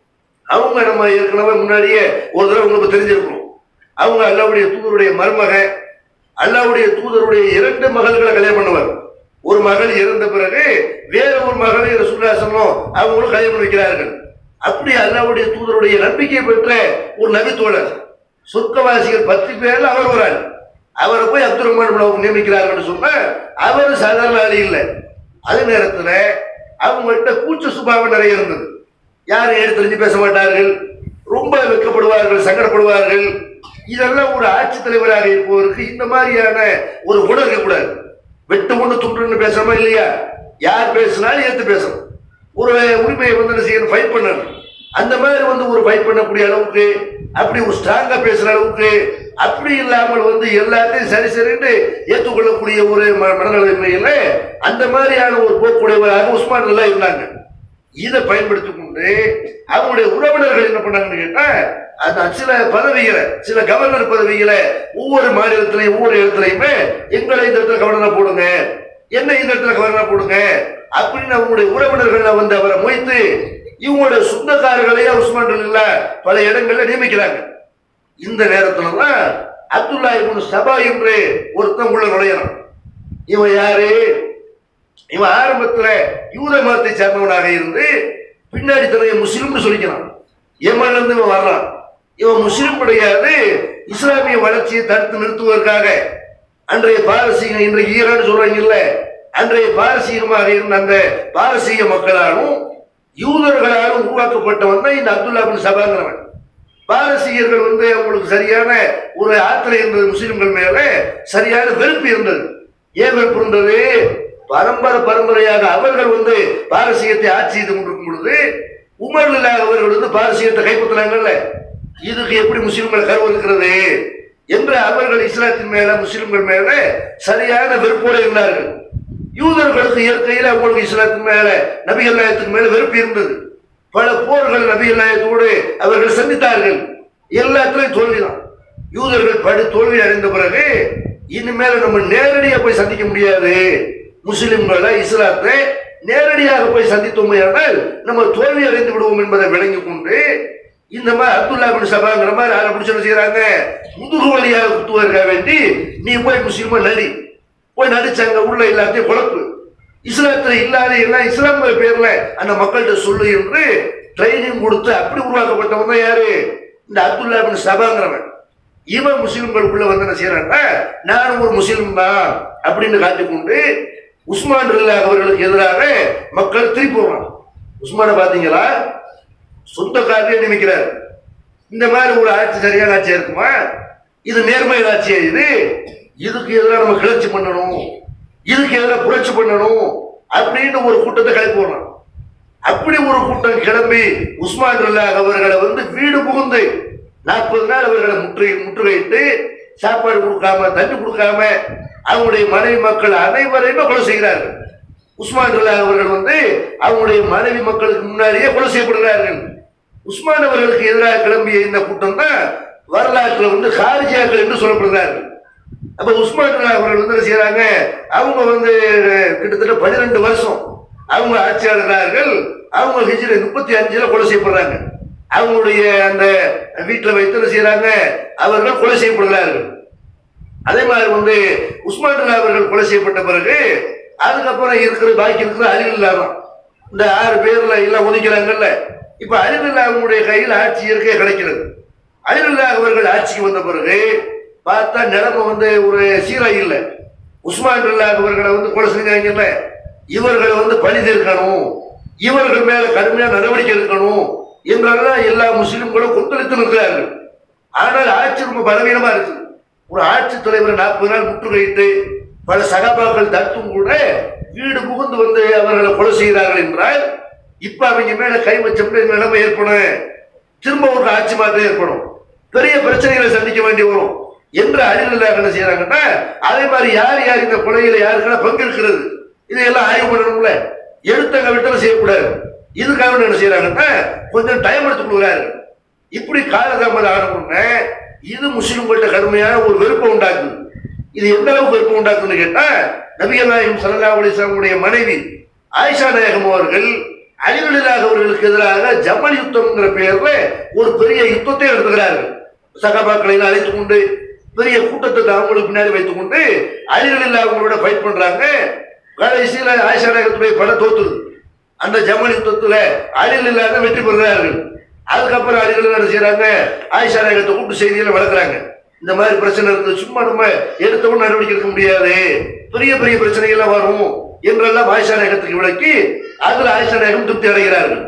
அவங்க நம்ம ஏற்கனவே முன்னாடியே ஒரு தடவை உங்களுக்கு தெரிஞ்சிருக்கணும் அவங்க அல்லாவுடைய தூதருடைய மருமகன் அல்லாவுடைய தூதருடைய இரண்டு மகள்களை கல்யாணம் பண்ணுவார் ஒரு மகள் இறந்த பிறகு வேற ஒரு மகளை ரசூல்லாசனம் அவங்களும் கல்யாணம் பண்ணி வைக்கிறார்கள் அப்படி அல்லாவுடைய தூதருடைய நம்பிக்கை பெற்ற ஒரு நபித்தோழர் சொர்க்கவாசிகள் பத்து பேர்ல அவர் ஒரு ஆள் அவரை போய் அப்துல் ரஹ்மான் அவங்க நியமிக்கிறார்கள் சொன்னா அவர் சாதாரண ஆள் இல்லை அதே நேரத்துல அவங்கள்ட்ட கூச்ச சுபாவம் நிறைய இருந்தது யாரும் எடுத்தறிஞ்சு பேச மாட்டார்கள் ரொம்ப வெட்கப்படுவார்கள் சங்கடப்படுவார்கள் இதெல்லாம் ஒரு ஆட்சி தலைவராக இருப்பவருக்கு இந்த மாதிரியான ஒரு குணம் இருக்கக்கூடாது வெட்டு ஒண்ணு துண்டுன்னு பேசணுமா இல்லையா யார் பேசினாலும் ஏத்து பேசணும் ஒரு உரிமையை வந்து என்ன செய்யணும் ஃபைட் பண்ணணும் அந்த மாதிரி வந்து ஒரு ஃபைட் பண்ணக்கூடிய அளவுக்கு அப்படி ஒரு ஸ்ட்ராங்கா பேசுற அளவுக்கு அப்படி இல்லாமல் வந்து எல்லாத்தையும் சரி சரின்னு ஏற்றுக்கொள்ளக்கூடிய ஒரு ம- மனநிலைமையில அந்த மாதிரியான ஒரு போக்குடையவராக உஸ்மான் எல்லாம் இருந்தாங்க இதை பயன்படுத்தி கொண்டு அவங்களுடைய உறவினர்கள் என்ன பண்ணாங்கன்னு கேட்டா அந்த சில பதவிகளை சில கவர்னர் பதவிகளை ஒவ்வொரு மாநிலத்திலையும் ஒவ்வொரு இடத்துலையுமே எங்களை இந்த இடத்துல கவர்னரா போடுங்க என்ன இந்த இடத்துல கவர்னரா போடுங்க அப்படின்னு அவங்களுடைய உறவினர்கள் வந்து அவரை மொய்த்து இவங்களுடைய சொந்தக்காரர்களையே உஸ்மான் இல்ல பல இடங்கள்ல நியமிக்கிறாங்க இந்த நேரத்துல தான் அப்துல்லா இப்னு சபா என்று ஒருத்தன் உள்ள நுழையணும் இவன் யாரு இவன் ஆரம்பத்துல யூத மதத்தை சேர்ந்தவனாக இருந்து பின்னாடி தன்னை முஸ்லிம்னு சொல்லிக்கிறான் ஏமான்ல இருந்து இவன் வர்றான் இவன் முஸ்லிம் கிடையாது இஸ்லாமிய வளர்ச்சியை தடுத்து நிறுத்துவதற்காக அன்றைய பாரசீகம் இன்றைக்கு ஈரான் சொல்றாங்கல்ல அன்றைய பாரசீகமாக இருந்த அந்த பாரசீக மக்களாலும் யூதர்களாலும் உருவாக்கப்பட்டவன் தான் இந்த அப்துல்லா பின் சபாங்கிறவன் பாரசீகர்கள் வந்து அவங்களுக்கு சரியான ஒரு ஆத்திரை இருந்தது முஸ்லிம்கள் மேல சரியான வெறுப்பு இருந்தது ஏன் வெறுப்பு இருந்தது பரம்பரை பரம்பரையாக அவர்கள் வந்து பாரசீகத்தை ஆட்சி செய்து கொண்டிருக்கும் பொழுது உமர் இல்லாத அவர்கள் வந்து பாரசீகத்தை கைப்பற்றினாங்கல்ல இதுக்கு எப்படி முஸ்லிம்கள் கருவு இருக்கிறது என்று அவர்கள் இஸ்லாத்தின் மேல முஸ்லிம்கள் மேல சரியான வெறுப்போடு இருந்தார்கள் யூதர்களுக்கு இயற்கையில் அவங்களுக்கு இஸ்லாத்தின் மேல நபிகள் நாயகத்துக்கு மேல வெறுப்பு இருந்தது பல போர்கள் நபிகள் நாயகத்தோடு அவர்கள் சந்தித்தார்கள் எல்லாத்துலயும் தோல்விதான் யூதர்கள் படு தோல்வி அடைந்த பிறகு இனிமேல நம்ம நேரடியா போய் சந்திக்க முடியாது முஸ்லிம்களை இஸ்லாத்தை நேரடியாக போய் சந்தித்தோமையானால் நம்ம தோல்வி அடைந்து விடுவோம் என்பதை விளங்கி கொண்டு இந்த மாதிரி அப்துல்லா பின் சபாங்கிற மாதிரி ஆளை பிடிச்சு என்ன செய்யறாங்க முதுகு வழியாக குத்துவதற்காக வேண்டி நீ போய் முஸ்லிமா நடி போய் நடிச்சாங்க உள்ள எல்லாத்தையும் குழப்பு இஸ்லாத்துல இல்லாத எல்லாம் இஸ்லாமிய பேர்ல அந்த மக்கள்கிட்ட சொல்லு என்று ட்ரைனிங் கொடுத்து அப்படி உருவாக்கப்பட்டவன் தான் யாரு இந்த அப்துல்லா பின் சபாங்கிறவன் இவன் முஸ்லிம்களுக்குள்ள வந்து என்ன செய்யறான்னா நான் ஒரு முஸ்லிம் தான் அப்படின்னு காட்டிக்கொண்டு உஸ்மான் ரில்லா அவர்களுக்கு எதிராக மக்கள் திருப்பி போறான் உஸ்மானை பாத்தீங்களா சொந்தக்காரரே நினைக்கிறார் இந்த மாதிரி ஒரு ஆட்சி சரியான ஆட்சியா இருக்குமா இது நேர்மை ஆட்சியா இது இதுக்கு எதிராக நம்ம கிளர்ச்சி பண்ணணும் இதுக்கு எதிராக புரட்சி பண்ணணும் அப்படின்னு ஒரு கூட்டத்தை கிளப்பி போடுறான் அப்படி ஒரு கூட்டம் கிளம்பி உஸ்மான் ரல்லாஹ் அவர்களை வந்து வீடு புகுந்து நாற்பது நாள் அவர்களை முற்று முற்றுகையிட்டு சாப்பாடு கொடுக்காம தண்ணி கொடுக்காம அவங்களுடைய மனைவி மக்கள் அனைவரையுமே கொலை செய்கிறார்கள் உஸ்மான் ரல்லாஹ் அவர்கள் வந்து அவங்களுடைய மனைவி மக்களுக்கு முன்னாடியே கொலை செய்யப்படுகிறார்கள் உஸ்மான் அவர்களுக்கு எதிராக கிளம்பிய இந்த கூட்டம் தான் வரலாற்றில் வந்து ஹாரிஜியாக்கள் என்று சொல்லப்படுகிறார்கள் அப்ப உஸ்மான் ரல்லாஹ் அவர்கள் வந்து என்ன செய்யறாங்க அவங்க வந்து கிட்டத்தட்ட பன்னிரெண்டு வருஷம் அவங்க ஆட்சியாளர்கள் அவங்க ஹிஜ்ரி முப்பத்தி அஞ்சுல கொலை செய்யப்படுறாங்க அவங்களுடைய அந்த வீட்டில் வைத்து என்ன செய்யறாங்க அவர்கள் கொலை செய்யப்படுகிறார்கள் அதே மாதிரி வந்து உஸ்மான் ரல்லா அவர்கள் கொலை செய்யப்பட்ட பிறகு அதுக்கப்புறம் இருக்கிற பாக்கி இருக்கிற அலில்லா தான் இந்த ஆறு பேர்ல எல்லாம் ஒதுக்கிறாங்கல்ல இப்ப அலில்லா அவங்களுடைய கையில் ஆட்சி இயற்கை கிடைக்கிறது அலில்லா அவர்கள் ஆட்சிக்கு வந்த பிறகு பார்த்தா நிலைமை வந்து ஒரு சீராக இல்லை உஸ்மான் ரல்லா அவர்களை வந்து கொலை செஞ்சாங்கல்ல இவர்களை வந்து பழி தீர்க்கணும் இவர்கள் மேல கடுமையான நடவடிக்கை எடுக்கணும் என்றெல்லாம் எல்லா முஸ்லிம்களும் கொந்தளித்து நிற்கிறார்கள் ஆனால் ஆட்சி ரொம்ப பலவீனமா இருக்கு ஒரு ஆட்சி தலைவர் நாற்பது நாள் முற்றுகையிட்டு பல சகாபாக்கள் தடுத்தும் கூட வீடு புகுந்து வந்து அவர்களை கொலை செய்கிறார்கள் என்றால் இப்ப அவங்க மேல கை வச்சப்பட இந்த நிலைமை ஏற்படும் திரும்ப ஒரு ஆட்சி மாற்றம் ஏற்படும் பெரிய பிரச்சனைகளை சந்திக்க வேண்டி வரும் என்று அறிவில் என்ன செய்யறாங்கன்னா அதே மாதிரி யார் யார் இந்த கொலையில யாருக்கெல்லாம் பங்கு இருக்கிறது இதையெல்லாம் ஆய்வு பண்ணணும்ல எடுத்தங்க விட்டல செய்யக்கூடாது இதுக்காக என்ன செய்யறாங்கன்னா கொஞ்சம் டைம் எடுத்து கொடுக்குறாரு இப்படி காலதாமதம் ஆகணும்னு இது முஸ்லிம்கள்ட்ட கடுமையான ஒரு வெறுப்பை உண்டாக்குது இது எந்த அளவுக்கு வெறுப்பு உண்டாக்குன்னு கேட்டா நபிகள் நாயகம் சல்லா அலிஸ்லாமுடைய மனைவி ஆயிஷா நாயகம் அவர்கள் அலிவலிலாக அவர்களுக்கு எதிராக ஜமல் யுத்தம்ங்கிற பெயர்ல ஒரு பெரிய யுத்தத்தை நடத்துகிறார்கள் சகாபாக்களை எல்லாம் அழைத்துக் கொண்டு பெரிய கூட்டத்தை அவங்களுக்கு பின்னாடி வைத்துக் கொண்டு அலிவலில்லா அவங்களோட ஃபைட் பண்றாங்க கடைசியில ஆயிஷா நாயகத்துடைய படம் தோத்துது அந்த ஜமல் யுத்தத்துல அலில் இல்லாத வெற்றி பெறுகிறார்கள் அதுக்கப்புறம் அலிகள் என்ன செய்யறாங்க ஆயிஷா நாயகத்தை கூப்பிட்டு செய்தியில வளர்க்குறாங்க இந்த மாதிரி பிரச்சனை இருக்குது சும்மா நம்ம எடுத்தவன் நடவடிக்கை எடுக்க முடியாது பெரிய பெரிய பிரச்சனைகள்லாம் வரும் என்றெல்லாம் ஆயிஷா நாயகத்துக்கு விளக்கி அதுல ஆயிஷா நாயகம் திருப்தி அடைகிறார்கள்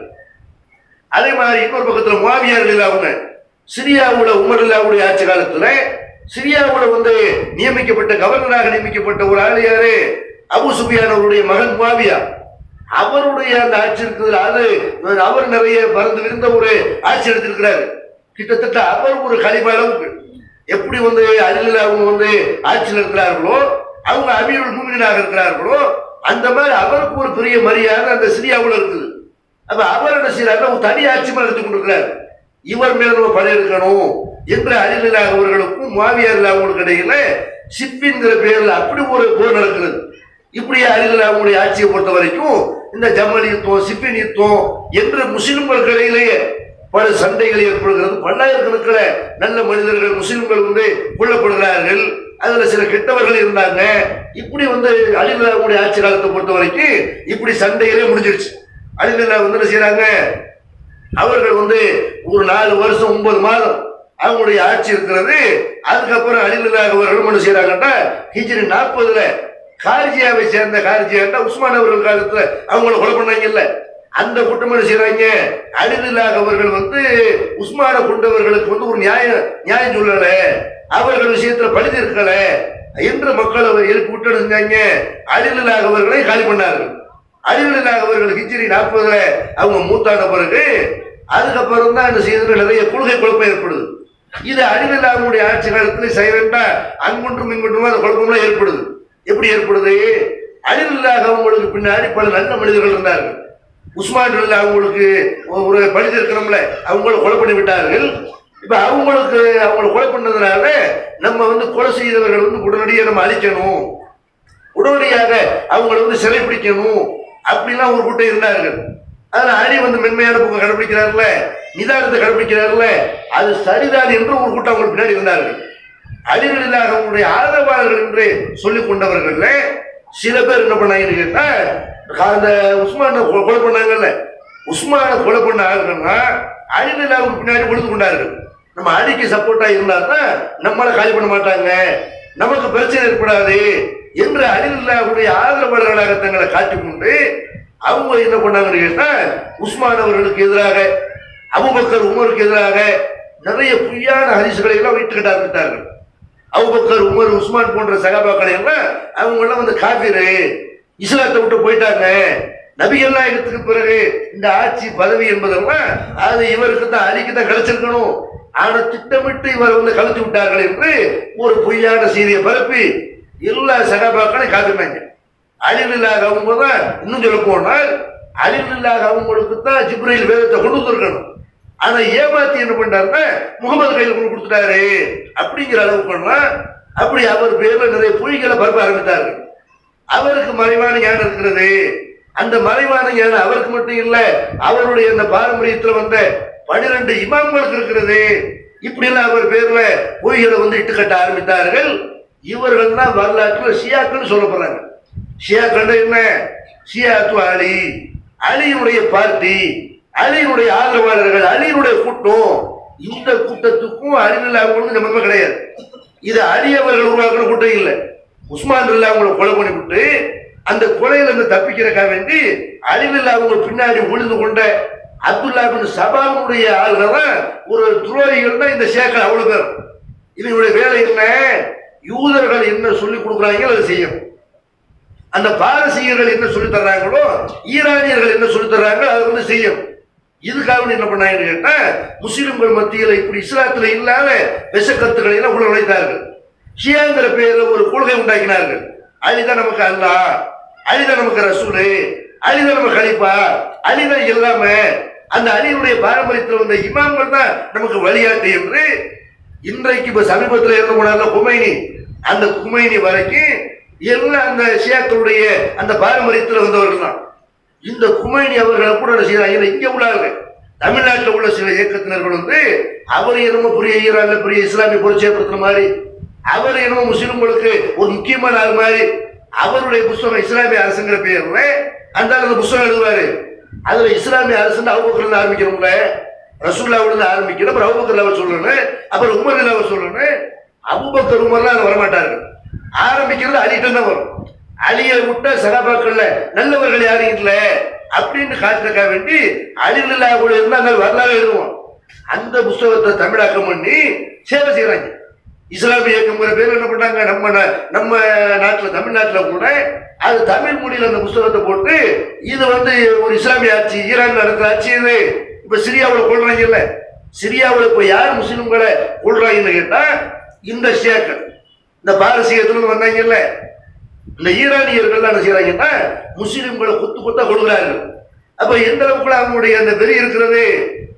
அதே மாதிரி இன்னொரு பக்கத்துல முவாவியார்கள் அவங்க சிரியாவுல உமர் இல்லாவுடைய ஆட்சி காலத்துல சிரியாவுல வந்து நியமிக்கப்பட்ட கவர்னராக நியமிக்கப்பட்ட ஒரு ஆள் யாரு அபு சுபியான் அவருடைய மகன் முவாவியா அவருடைய அந்த ஆட்சி இருக்குது அது அவர் நிறைய பறந்து விருந்த ஒரு ஆட்சி எடுத்திருக்கிறாரு கிட்டத்தட்ட அவர் ஒரு கலிபா அளவுக்கு எப்படி வந்து அருளில் அவங்க வந்து ஆட்சியில் இருக்கிறார்களோ அவங்க அமீருல் மூமினாக இருக்கிறார்களோ அந்த மாதிரி அவருக்கு ஒரு பெரிய மரியாதை அந்த சிரியாவுல இருக்குது அப்ப அவர் என்ன செய்யறாருன்னா ஒரு தனி ஆட்சி மாதிரி எடுத்து கொண்டிருக்கிறார் இவர் மேல நம்ம படையெடுக்கணும் என்று அலிலாக அவர்களுக்கும் மாவியார் அவங்களுக்கு இடையில சிப்பின்கிற பேர்ல அப்படி ஒரு போர் நடக்கிறது இப்படி அலில் அவங்களுடைய ஆட்சியை பொறுத்த வரைக்கும் இந்த ஜமல் யுத்தம் சிப்பின் யுத்தம் என்று முஸ்லிம்களுக்கு இடையிலேயே பல சண்டைகள் ஏற்படுகிறது பல்லாயிரக்கணக்கில் நல்ல மனிதர்கள் முஸ்லிம்கள் வந்து கொல்லப்படுகிறார்கள் அதுல சில கெட்டவர்கள் இருந்தாங்க இப்படி வந்து அலிலாவுடைய ஆட்சி காலத்தை பொறுத்த வரைக்கும் இப்படி சண்டைகளே முடிஞ்சிருச்சு அலிலா வந்து என்ன செய்யறாங்க அவர்கள் வந்து ஒரு நாலு வருஷம் ஒன்பது மாதம் அவங்களுடைய ஆட்சி இருக்கிறது அதுக்கப்புறம் அலிலாக அவர்கள் என்ன செய்யறாங்கன்னா ஹிஜ்ரி நாற்பதுல கார்ஜியாவை சேர்ந்த கார்ஜியாண்டா உஸ்மான் அவர்கள் காலத்துல அவங்கள கொலை பண்ணாங்கல்ல அந்த குற்றம் என்ன செய்யறாங்க அலிலாக அவர்கள் வந்து உஸ்மான கொண்டவர்களுக்கு வந்து ஒரு நியாயம் நியாயம் சொல்லல அவர்கள் விஷயத்துல பழி தீர்க்கல என்று மக்களை எழுப்பி விட்டு செஞ்சாங்க அலிலாக அவர்களை காலி பண்ணார்கள் அலிலாக அவர்கள் ஹிஜ்ரி நாற்பதுல அவங்க மூத்தான பிறகு அதுக்கப்புறம் தான் என்ன செய்யறது நிறைய கொள்கை குழப்பம் ஏற்படுது இது அலிலாவுடைய ஆட்சி காலத்துல சைலண்டா அங்கொன்றும் இங்கொன்றும் அந்த குழப்பம்லாம் ஏற்படுது எப்படி ஏற்படுது அலிலாக அவங்களுக்கு பின்னாடி பல நல்ல மனிதர்கள் இருந்தார்கள் உஸ்மான் ரலில்லா அவங்களுக்கு ஒரு பழிது இருக்கணும்ல அவங்கள கொலை பண்ணி விட்டார்கள் இப்ப அவங்களுக்கு அவங்கள கொலை பண்ணதுனால நம்ம வந்து கொலை செய்தவர்கள் வந்து உடனடியாக நம்ம அழிக்கணும் உடனடியாக அவங்கள வந்து சிறை பிடிக்கணும் அப்படிலாம் ஒரு கூட்டம் இருந்தார்கள் அதனால அலி வந்து மென்மையான போக்கு கடைபிடிக்கிறார்ல நிதானத்தை கடைபிடிக்கிறார்ல அது சரிதான் என்று ஒரு கூட்டம் அவங்களுக்கு பின்னாடி இருந்தார்கள் அலிகளில்லாக அவங்களுடைய ஆதரவாளர்கள் என்று சொல்லிக் கொண்டவர்கள்ல சில பேர் என்ன பண்ணாங்கன்னு கேட்டா அந்த உஸ்மான கொலை பண்ணாங்கல்ல உஸ்மான கொலை பண்ண ஆளுங்கன்னா அலிகளில்லாவுக்கு பின்னாடி கொடுத்து கொண்டார்கள் நம்ம அலிக்கு சப்போர்ட்டா இருந்தா தான் நம்மளை காலி பண்ண மாட்டாங்க நமக்கு பிரச்சனை ஏற்படாது என்று அலில்லாவுடைய ஆதரவாளர்களாக தங்களை காட்டிக்கொண்டு அவங்க என்ன பண்ணாங்கன்னு கேட்டா உஸ்மான் அவர்களுக்கு எதிராக அபுபக்கர் உமருக்கு எதிராக நிறைய பொய்யான ஹரிசுகளை எல்லாம் வைத்துக்கிட்டு ஆரம்பித்தார்கள் அபுபக்கர் உமர் உஸ்மான் போன்ற சகாபாக்களை எல்லாம் அவங்க எல்லாம் வந்து காப்பீரு இஸ்லாத்தை விட்டு போயிட்டாங்க நபிகள் நாயகத்துக்கு பிறகு இந்த ஆட்சி பதவி என்பதெல்லாம் அது இவருக்கு தான் அலிக்கு தான் கிடைச்சிருக்கணும் ஆனா திட்டமிட்டு இவர் வந்து கலைத்து விட்டார்கள் என்று ஒரு பொய்யான செய்தியை பரப்பி எல்லா சகாபாக்களையும் காப்பினாங்க அழிவில்லாத அவங்க தான் இன்னும் சொல்ல போனால் அழிவில்லாத அவங்களுக்கு தான் ஜிப்ரையில் வேதத்தை கொண்டு வந்திருக்கணும் ஆனா ஏமாத்தி என்ன பண்ணாருன்னா முகமது கையில் கொண்டு கொடுத்துட்டாரு அப்படிங்கிற அளவுக்கு பண்ணலாம் அப்படி அவர் பேர்ல நிறைய பொய்களை பரப்ப ஆரம்பித்தார்கள் அவருக்கு மறைவான ஞானம் இருக்கிறது அந்த மறைவான ஞானம் அவருக்கு மட்டும் இல்ல அவருடைய அந்த பாரம்பரியத்துல வந்த பனிரெண்டு இமாம்களுக்கு இருக்கிறது இப்படி எல்லாம் அவர் பேர்ல பொய்களை வந்து இட்டு கட்ட ஆரம்பித்தார்கள் இவர்கள் தான் வரலாற்றுல ஷியாக்கள் சொல்லப்படுறாங்க ஷியாக்கள் என்ன ஷியாத்து அலி அலியினுடைய பார்ட்டி அலியினுடைய ஆதரவாளர்கள் அலியினுடைய கூட்டம் இந்த கூட்டத்துக்கும் அலியில் அவங்களுக்கு சம்பந்தமே கிடையாது இது அலி அவர்கள் உருவாக்குற கூட்டம் இல்லை உஸ்மான் இல்ல அவங்களை கொலை பண்ணிவிட்டு அந்த கொலையில இருந்து தப்பிக்கிறக்காக வேண்டி அழிவில் அவங்க பின்னாடி ஒளிந்து கொண்ட அப்துல்லா பின் சபாவுடைய ஆளுநர் தான் ஒரு துரோகிகள் தான் இந்த சேக்கல் அவ்வளவு பேர் இவங்களுடைய வேலை என்ன யூதர்கள் என்ன சொல்லி கொடுக்குறாங்க அதை செய்யணும் அந்த பாரசீகர்கள் என்ன சொல்லி தர்றாங்களோ ஈரானியர்கள் என்ன சொல்லி தர்றாங்களோ அதை வந்து செய்யும் இதுக்காக என்ன பண்ணாங்கன்னு கேட்டா முஸ்லிம்கள் மத்தியில் இப்படி இஸ்லாத்துல இல்லாத விஷக்கத்துக்களை எல்லாம் உள்ள நுழைத்தார்கள் ஷியாங்கிற பேர்ல ஒரு கொள்கை உண்டாக்கினார்கள் அலிதான் நமக்கு அல்லா அலிதான் நமக்கு ரசூலு அலிதான் நம்ம கலிப்பா அலிதான் எல்லாம அந்த அலியினுடைய பாரம்பரியத்தில் வந்த இமாம்கள் தான் நமக்கு வழிகாட்டு என்று இன்றைக்கு இப்ப சமீபத்தில் இருந்து போனார்ல குமைனி அந்த குமைனி வரைக்கும் எல்லாம் அந்த ஷியாக்களுடைய அந்த பாரம்பரியத்தில் வந்தவர்கள் தான் இந்த குமைனி அவர்களை கூட என்ன செய்யறாங்க இங்க உள்ளார்கள் தமிழ்நாட்டில் உள்ள சில இயக்கத்தினர்கள் வந்து அவர் என்னமோ பெரிய ஈரான்ல பெரிய இஸ்லாமிய புரட்சி ஏற்படுத்துற மாதிரி அவர் என்னமோ முஸ்லிம்களுக்கு ஒரு முக்கியமான ஆள் மாதிரி அவருடைய புஸ்தகம் இஸ்லாமிய அரசுங்கிற பேர்ல அந்த ஆள் அந்த புஸ்தகம் எழுதுவாரு அதுல இஸ்லாமிய அரசு அவுபக்கர் ஆரம்பிக்கணும்ல ரசூல்லாவுல இருந்து ஆரம்பிக்கணும் அப்புறம் அவுபக்கர் அவர் சொல்லணும் அப்புறம் உமர் அவர் சொல்லணும் அபுபக்கர் உமர்லாம் அதுல வரமாட்டார்கள் ஆரம்பிக்கிறது அலிட்ட தான் வரும் அலியை விட்ட சகாபாக்கள்ல நல்லவர்கள் யாரும் இல்லை அப்படின்னு காட்டுறதுக்காக வேண்டி அலில்லா கூட இருந்தா அந்த வரலாறு எழுதுவோம் அந்த புஸ்தகத்தை தமிழாக்கம் பண்ணி சேவை செய்யறாங்க இஸ்லாமிய இயக்கம்ங்கிற பேர் என்ன பண்ணாங்க நம்ம நா- நம்ம நாட்டில் தமிழ்நாட்டில் கூட அது தமிழ் மொழியில் அந்த புஸ்தகத்தை போட்டு இது வந்து ஒரு இஸ்லாமிய ஆட்சி ஈரான் நடக்கிற ஆட்சி இது இப்ப சிரியாவில் கொள்றாங்கல்ல சிரியாவில் இப்ப யார் முஸ்லிம்களை கொள்றாங்கன்னு கேட்டா இந்த ஷியாக்கள் இந்த பாரசீகத்துல வந்தாங்கல்ல இந்த ஈரானியர்கள் என்ன செய்யறாங்கன்னா முஸ்லிம்களை குத்து குத்தா கொடுக்குறார்கள் அப்ப எந்த அளவுக்கு அவங்களுடைய அந்த வெறி இருக்கிறது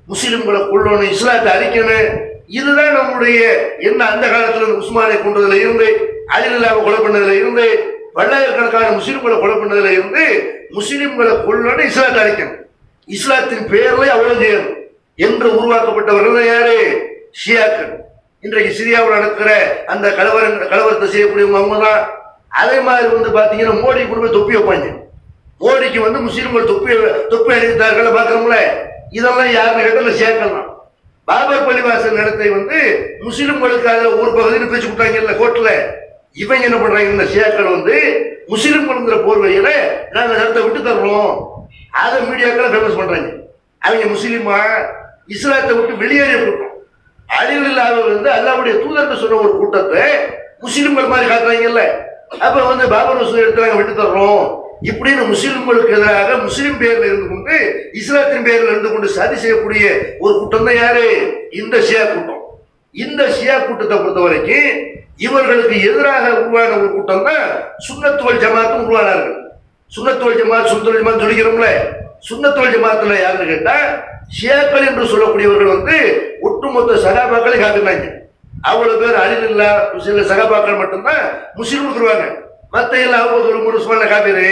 முஸ்லிம்களை கொல்லணும் இஸ்லாத்தை அழிக்கணும் இதுதான் நம்முடைய என்ன அந்த காலத்துல இந்த உஸ்மானை கொண்டதுல இருந்து அலிலாவை கொலை பண்ணதுல இருந்து பல்லாயிரக்கணக்கான முஸ்லிம்களை கொலை பண்ணதுல இருந்து முஸ்லிம்களை கொல்லணும் இஸ்லாத்தை அழிக்கணும் இஸ்லாத்தின் பேர்ல அவ்வளவு செய்யணும் என்று உருவாக்கப்பட்டவர்கள் தான் யாரு ஷியாக்கள் இன்றைக்கு சிரியாவில் நடக்கிற அந்த கலவர கலவரத்தை செய்யக்கூடியவங்க அவங்க தான் அதே மாதிரி வந்து பாத்தீங்கன்னா மோடி குடும்ப தொப்பி வைப்பாங்க மோடிக்கு வந்து முஸ்லிம்கள் தொப்பி தொப்பி அணிவித்தார்கள் பார்க்கறோம்ல இதெல்லாம் யாருன்னு கேட்டால் சேர்க்கலாம் பாபர் பள்ளிவாசல் இடத்தை வந்து முஸ்லிம்களுக்கு அதில் ஒரு பகுதியில் பிரிச்சு விட்டாங்கல்ல கோர்ட்ல இவங்க என்ன பண்றாங்க இந்த ஷியாக்கள் வந்து முஸ்லிம்களுங்கிற போர்வையில நாங்க இடத்தை விட்டு தர்றோம் அதை மீடியாக்களை ஃபேமஸ் பண்றாங்க அவங்க முஸ்லீமா இஸ்லாத்தை விட்டு வெளியேறி கூட்டம் அழிவில் வந்து அல்லாவுடைய தூதர்னு சொன்ன ஒரு கூட்டத்தை முஸ்லிம்கள் மாதிரி காட்டுறாங்கல்ல அப்ப வந்து பாபர் மசூதி எடுத்து நாங்க விட்டு தர்றோம் இப்படின்னு முஸ்லிம்களுக்கு எதிராக முஸ்லிம் பேர்ல இருந்து கொண்டு இஸ்லாத்தின் பேர்ல இருந்து கொண்டு சதி செய்யக்கூடிய ஒரு கூட்டம் தான் யாரு இந்த ஷியா கூட்டம் இந்த ஷியா கூட்டத்தை பொறுத்த வரைக்கும் இவர்களுக்கு எதிராக உருவான ஒரு கூட்டம் தான் சுண்ணத்துவல் ஜமாத்தும் உருவானார்கள் சுண்ணத்துவல் ஜமாத் சுண்ணத்துவல் ஜமாத் சொல்லிக்கிறோம்ல சுண்ணத்துவல் ஜமாத்துல யாருன்னு கேட்டா ஷியாக்கள் என்று சொல்லக்கூடியவர்கள் வந்து ஒட்டுமொத்த சகாபாக்களை காட்டுனாங்க அவ்வளவு பேர் அழில் இல்ல சில சகாபாக்கள் மட்டும்தான் முஸ்லீம் இருக்கிறாங்க மத்த எல்லாம் அவங்க ஒரு உஸ்மான காப்பீரு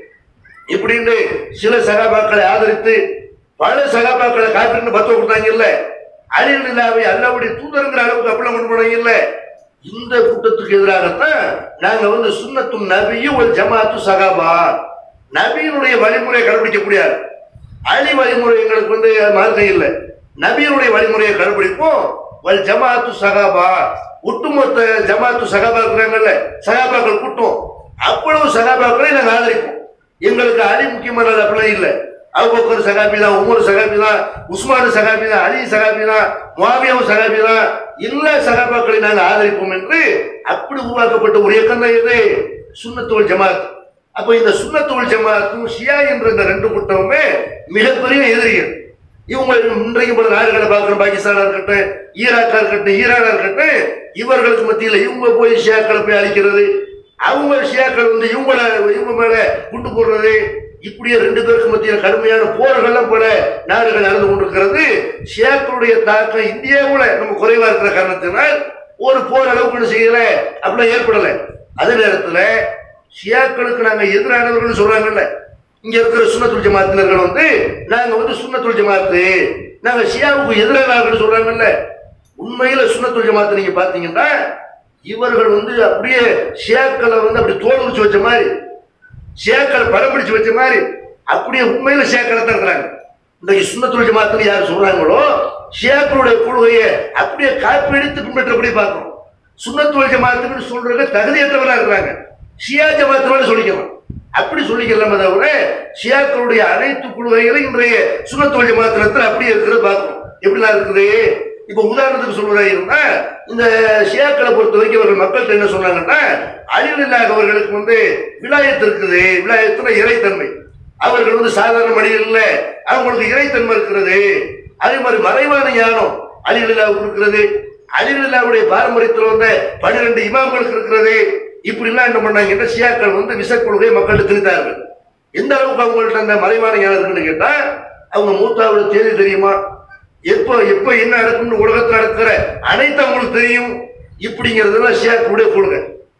இப்படின்னு சில சகாபாக்களை ஆதரித்து பல சகாபாக்களை காப்பீர்னு பத்த கொடுத்தாங்க இல்ல அழில் இல்லாவை அல்லாவுடைய தூதருங்கிற அளவுக்கு அப்படிலாம் கொண்டு போனாங்க இல்ல இந்த கூட்டத்துக்கு எதிராகத்தான் நாங்க வந்து சுன்னத்தும் நபியும் ஒரு ஜமாத்து சகாபா நபியினுடைய வழிமுறையை கடைபிடிக்கக்கூடியார் அலி வழிமுறை எங்களுக்கு வந்து மார்க்கம் இல்லை நபியினுடைய வழிமுறையை கடைபிடிப்போம் வல் ஜமாத்து சகாபா ஒட்டுமொத்த ஜமாத்து சகாபா இருக்கிறாங்கல்ல சகாபாக்கள் கூட்டம் அவ்வளவு சகாபாக்களை நாங்கள் ஆதரிப்போம் எங்களுக்கு அலி முக்கியமானது அப்படிலாம் இல்லை அபுபக்கர் சகாபி தான் உமர் சகாபி தான் உஸ்மான் சகாபி தான் அலி சகாபி தான் முவாவியாவும் சகாபி தான் எல்லா சகாபாக்களை நாங்கள் ஆதரிப்போம் என்று அப்படி உருவாக்கப்பட்ட ஒரு இயக்கம் தான் இது சுன்னத்துவல் ஜமாத் அப்ப இந்த சுன்னத்துவல் ஜமாத்தும் ஷியா என்ற இந்த ரெண்டு கூட்டமுமே மிகப்பெரிய எதிரிகள் இவங்க இன்றைக்கு பல நாடுகளை பார்க்குறோம் பாகிஸ்தானா இருக்கட்டும் ஈராக்கா இருக்கட்டும் ஈரானா இருக்கட்டும் இவர்களுக்கு மத்தியில் இவங்க போய் ஷியாக்களை போய் அழிக்கிறது அவங்க ஷியாக்கள் வந்து இவங்கள இவங்க மேல குண்டு போடுறது இப்படியே ரெண்டு பேருக்கு மத்தியில் கடுமையான போர்கள்லாம் பல நாடுகள் நடந்து கொண்டிருக்கிறது ஷியாக்களுடைய தாக்கம் இந்தியாவுல நம்ம குறைவா இருக்கிற காரணத்தினால் ஒரு போர் அளவுக்கு ஒண்ணும் செய்யல அப்படிலாம் ஏற்படல அதே நேரத்துல ஷியாக்களுக்கு நாங்க எதிரானவர்கள் சொல்றாங்கல்ல இங்க இருக்கிற சுண்ணத்துல் ஜமாத்தினர்கள் வந்து நாங்க வந்து சுண்ணத்துல் ஜமாத்து நாங்க ஷியாவுக்கு எதிரானவர்கள் சொல்றாங்கல்ல உண்மையில சுண்ணத்துல் ஜமாத்து நீங்க பாத்தீங்கன்னா இவர்கள் வந்து அப்படியே ஷியாக்களை வந்து அப்படி தோல் உரிச்சு வச்ச மாதிரி ஷியாக்களை படம் பிடிச்சு வச்ச மாதிரி அப்படியே உண்மையில ஷியாக்களை தான் இருக்கிறாங்க இன்றைக்கு சுண்ணத்துல் ஜமாத்துன்னு யார் சொல்றாங்களோ ஷியாக்களுடைய கொள்கையை அப்படியே காப்பி எடுத்து பின்பற்றபடி பார்க்கணும் சுண்ணத்துல் ஜமாத்துன்னு சொல்றதுக்கு தகுதியற்றவராக இருக்கிறாங்க ஷியா ஜமாத்தோட சொல்லிக்கலாம் அப்படி சொல்லிக்கலாம் தவிர ஷியாக்களுடைய அனைத்து கொள்கைகளும் இன்றைய சுண்ணத்துல் ஜமாத்திரத்தில் அப்படியே இருக்கிறத பார்க்கணும் எப்படிலாம் இருக்குது இப்ப உதாரணத்துக்கு சொல்வதா இருந்தா இந்த ஷியாக்களை பொறுத்த வரைக்கும் அவர்கள் மக்கள்கிட்ட என்ன சொன்னாங்கன்னா அழிவில்லாக அவர்களுக்கு வந்து விலாயத்து இருக்குது விலாயத்துல இறைத்தன்மை அவர்கள் வந்து சாதாரண மனிதர் இல்ல அவங்களுக்கு இறைத்தன்மை இருக்கிறது அதே மாதிரி மறைவான ஞானம் அழிவில்லாவுக்கு இருக்கிறது அழிவில்லாவுடைய பாரம்பரியத்தில் வந்த பன்னிரெண்டு இமாம்களுக்கு இருக்கிறது இப்படிலாம் என்ன பண்ணாங்கன்னா ஷியாக்கள் வந்து விச கொள்கை மக்கள்கிட்ட திணித்தார்கள் எந்த அளவுக்கு அவங்கள்ட்ட அந்த மறைவான ஞானம் இருக்குன்னு கேட்டா அவங்க மூத்தாவோட தேதி தெரியுமா எப்போ எப்போ என்ன நடக்கும்னு உலகத்தில் நடக்கிற அனைத்து அவங்களுக்கு தெரியும் இப்படிங்கிறதுலாம் ஷியாக்களுடைய கொள்கை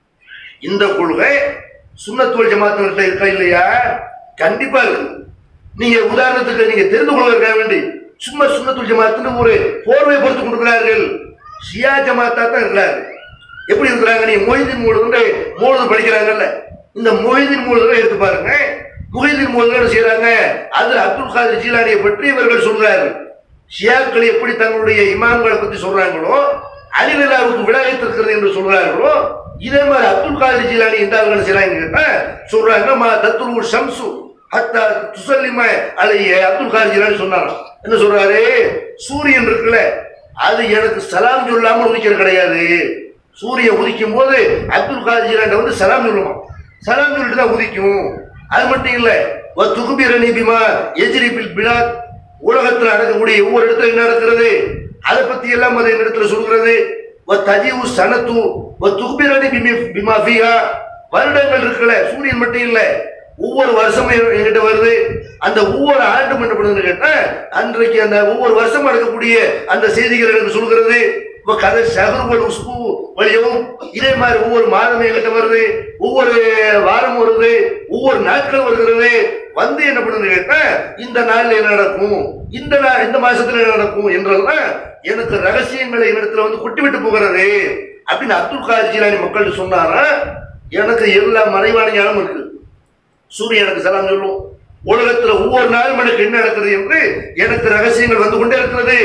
இந்த கொள்கை சுண்ணத்துவல் ஜமாத்தினர்கிட்ட இருக்கா இல்லையா கண்டிப்பா இருக்கு நீங்க உதாரணத்துக்கு நீங்க தெரிந்து கொள்வதற்காக வேண்டி சும்மா சுண்ணத்துல் ஜமாத்துன்னு ஒரு போர்வை பொறுத்து கொடுக்கிறார்கள் ஷியா ஜமாத்தா தான் இருக்கிறாரு எப்படி இருக்கிறாங்க நீங்க மொய்தீன் மூலது மூலது படிக்கிறாங்கல்ல இந்த மொய்தீன் மூலதை எடுத்து பாருங்க முஹிதீன் மூலதை செய்யறாங்க அது அப்துல் காதர் ஜீலானியை பற்றி இவர்கள் சொல்றாரு ஷியாக்கள் எப்படி தங்களுடைய இமாம்களை பத்தி சொல்றாங்களோ அலிலாவுக்கு விளையாட்டு இருக்கிறது என்று சொல்றார்களோ இதே மாதிரி அப்துல் காதர் ஜீலானி எந்த ஆளுகள் செய்யறாங்க கேட்டா சொல்றாங்க மா தத்துரு ஷம்சு ஹத்தா துசல்லிம அலைய அப்துல் காதர் ஜீலானி சொன்னாராம் என்ன சொல்றாரு சூரியன் இருக்குல்ல அது எனக்கு சலாம் சொல்லாம உதிக்கிறது கிடையாது சூரியன் உதிக்கும் போது அப்துல் காதர் ஜீலாண்ட வந்து சலாம் சொல்லுமா சலாம் சொல்லிட்டு தான் உதிக்கும் அது மட்டும் இல்ல துகுபிரணி பிமா எஜ்ரிபில் பிலாத் உலகத்தில் நடக்கக்கூடிய ஒவ்வொரு இடத்துல என்ன நடக்கிறது அதை பத்தி எல்லாம் அதை இடத்துல சொல்கிறது தஜிவு சனத்து துகுபிரணி பிமா ஃபீஹா வருடங்கள் இருக்குல்ல சூரியன் மட்டும் இல்ல ஒவ்வொரு வருஷமும் என்கிட்ட வருது அந்த ஒவ்வொரு ஆண்டும் என்ன பண்ணுதுன்னு கேட்டா அன்றைக்கு அந்த ஒவ்வொரு வருஷம் நடக்கக்கூடிய அந்த செய்திகள் எனக்கு சொல்கிறது இப்ப கதை சகருவல் உஸ்பு வழியவும் இதே மாதிரி ஒவ்வொரு மாதமும் எங்கிட்ட வருது ஒவ்வொரு வாரம் வருது ஒவ்வொரு நாட்கள் வருகிறது வந்து என்ன பண்ணுது கேட்டா இந்த நாள்ல என்ன நடக்கும் இந்த நாள் இந்த மாசத்துல என்ன நடக்கும் என்றெல்லாம் எனக்கு ரகசியங்களை என்னிடத்துல வந்து கொட்டி விட்டு போகிறது அப்படின்னு அப்துல் காதர் ஜீலானி மக்கள் சொன்னாரா எனக்கு எல்லா மறைவான ஞானம் இருக்கு சூரியனுக்கு சலாம் சொல்லும் உலகத்துல ஒவ்வொரு நாளும் எனக்கு என்ன நடக்குது என்று எனக்கு ரகசியங்கள் வந்து கொண்டே இருக்கிறது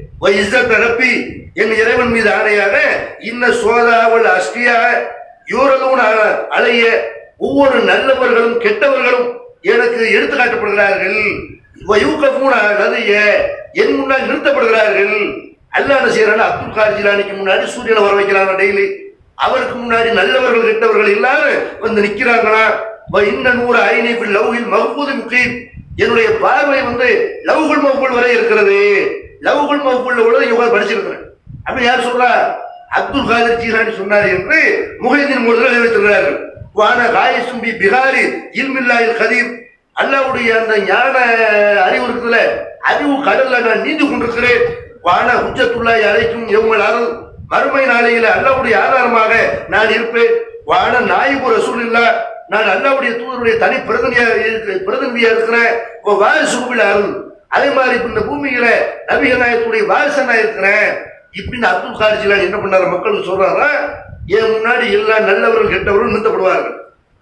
தரப்பி என் இறைவன் மீது ஆணையாக இன்ன சோதாவல் அஷ்டியா யூரலூன் அலைய ஒவ்வொரு நல்லவர்களும் கெட்டவர்களும் எனக்கு எடுத்து காட்டப்படுகிறார்கள் யூகபூன நதிய என் முன்னால் நிறுத்தப்படுகிறார்கள் அல்லாஹ் என்ன செய்யறாங்க அப்துல் கார் ஜிலானிக்கு முன்னாடி சூரியனை வர வைக்கிறாங்க டெய்லி அவருக்கு முன்னாடி நல்லவர்கள் கெட்டவர்கள் எல்லாரும் வந்து நிக்கிறாங்களா வ இன்ன நூறு ஐநீபில் லவ்ஹில் மஹ்பூது முகீம் என்னுடைய பார்வை வந்து லவ்குல் மஹ்பூல் வரை இருக்கிறது லவ்குல் மஹ்பூல்ல உள்ளதை இவங்க படிச்சிருக்கிறேன் அப்படி யார் சொல்றா அப்துல் காதர் ஜீலானி சொன்னார் என்று முகைதீன் முதல் எழுதியிருக்கிறார்கள் வான காயசும்பி பிகாரி இல்மில்லாயில் கதீர் அல்லாவுடைய அந்த ஞான அறிவு இருக்குதுல அறிவு கடல்ல நான் நீந்தி கொண்டிருக்கிறேன் வான உச்சத்துள்ளாய் அழைக்கும் எவ்வளவு அருள் மறுமை நாளையில அல்லாவுடைய ஆதாரமாக நான் இருப்பேன் வான நாயிபு ரசூல் இல்ல நான் அல்லாவுடைய தூதருடைய தனி பிரதிநிதியா இருக்கிற பிரதிநிதியா இருக்கிறேன் வாரிசுகுபில் அருள் அதே மாதிரி இப்ப இந்த பூமியில நபிகள் நாயகத்துடைய வாரிசனா இருக்கிறேன் இப்படின்னு அப்துல் கார் ஜிலானி என்ன பண்ணாரு மக்களுக்கு சொல்றாரா என் முன்னாடி எல்லா நல்லவர்கள் கெட்டவர்கள் நிறுத்தப்படுவார்கள்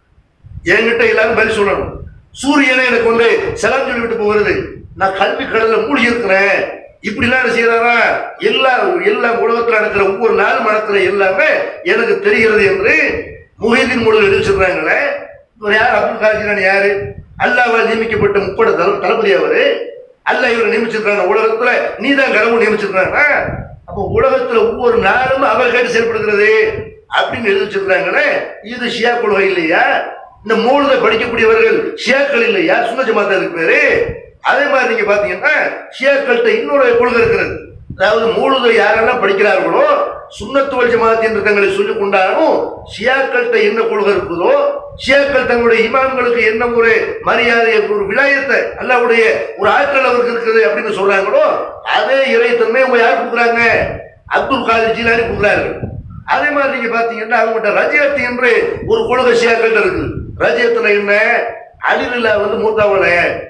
என்கிட்ட எல்லாரும் பதில் சொல்லணும் சூரியனே எனக்கு வந்து செலாம் சொல்லிவிட்டு போகிறது நான் கல்வி கடல்ல மூழ்கி இருக்கிறேன் இப்படிலாம் என்ன செய்யறாரா எல்லா எல்லா உலகத்துல நடக்கிற ஒவ்வொரு நாள் நடக்கிற எல்லாமே எனக்கு தெரிகிறது என்று முகைதீன் மூலம் எழுதி சொல்றாங்களே இவர் யார் அப்துல் காஜிலான் யாரு அல்லாவால் நியமிக்கப்பட்ட முப்பட தல தளபதி அவரு அல்ல இவரை நியமிச்சிருக்காங்க உலகத்துல நீதான் கடவுள் நியமிச்சிருக்காங்க அப்போ உலகத்துல ஒவ்வொரு நாளும் அவர் கேட்டு செயல்படுகிறது அப்படின்னு எழுதி வச்சிருக்காங்களே இது ஷியா கொள்கை இல்லையா இந்த மூலத்தை படிக்கக்கூடியவர்கள் ஷியாக்கள் இல்லையா சுன்ன ஜமாத்தா இருக்கு பேரு அதே மாதிரி நீங்க பாத்தீங்கன்னா ஷியாக்கள்கிட்ட இன்னொரு கொள்கை இருக்கிறது அதாவது மூழுதை யாரெல்லாம் படிக்கிறார்களோ சுண்ணத்துவல் ஜமாத் என்று தங்களை சொல்லிக் கொண்டாலும் ஷியாக்கள்கிட்ட என்ன கொள்கை இருக்குதோ ஷியாக்கள் தங்களுடைய இமாம்களுக்கு என்ன ஒரு மரியாதை ஒரு விலாயத்தை அல்லாவுடைய ஒரு ஆற்றல் அவருக்கு இருக்குது அப்படின்னு சொல்றாங்களோ அதே இறைத்தன்மை அவங்க யார் கொடுக்குறாங்க அப்துல் காதர் ஜீலானி கொடுக்குறாரு அதே மாதிரி நீங்க பாத்தீங்கன்னா அவங்ககிட்ட ரஜியத்து என்று ஒரு கொள்கை ஷியாக்கள் இருக்குது ரஜியத்துல என்ன அலிலில்லா வந்து மூத்தாவல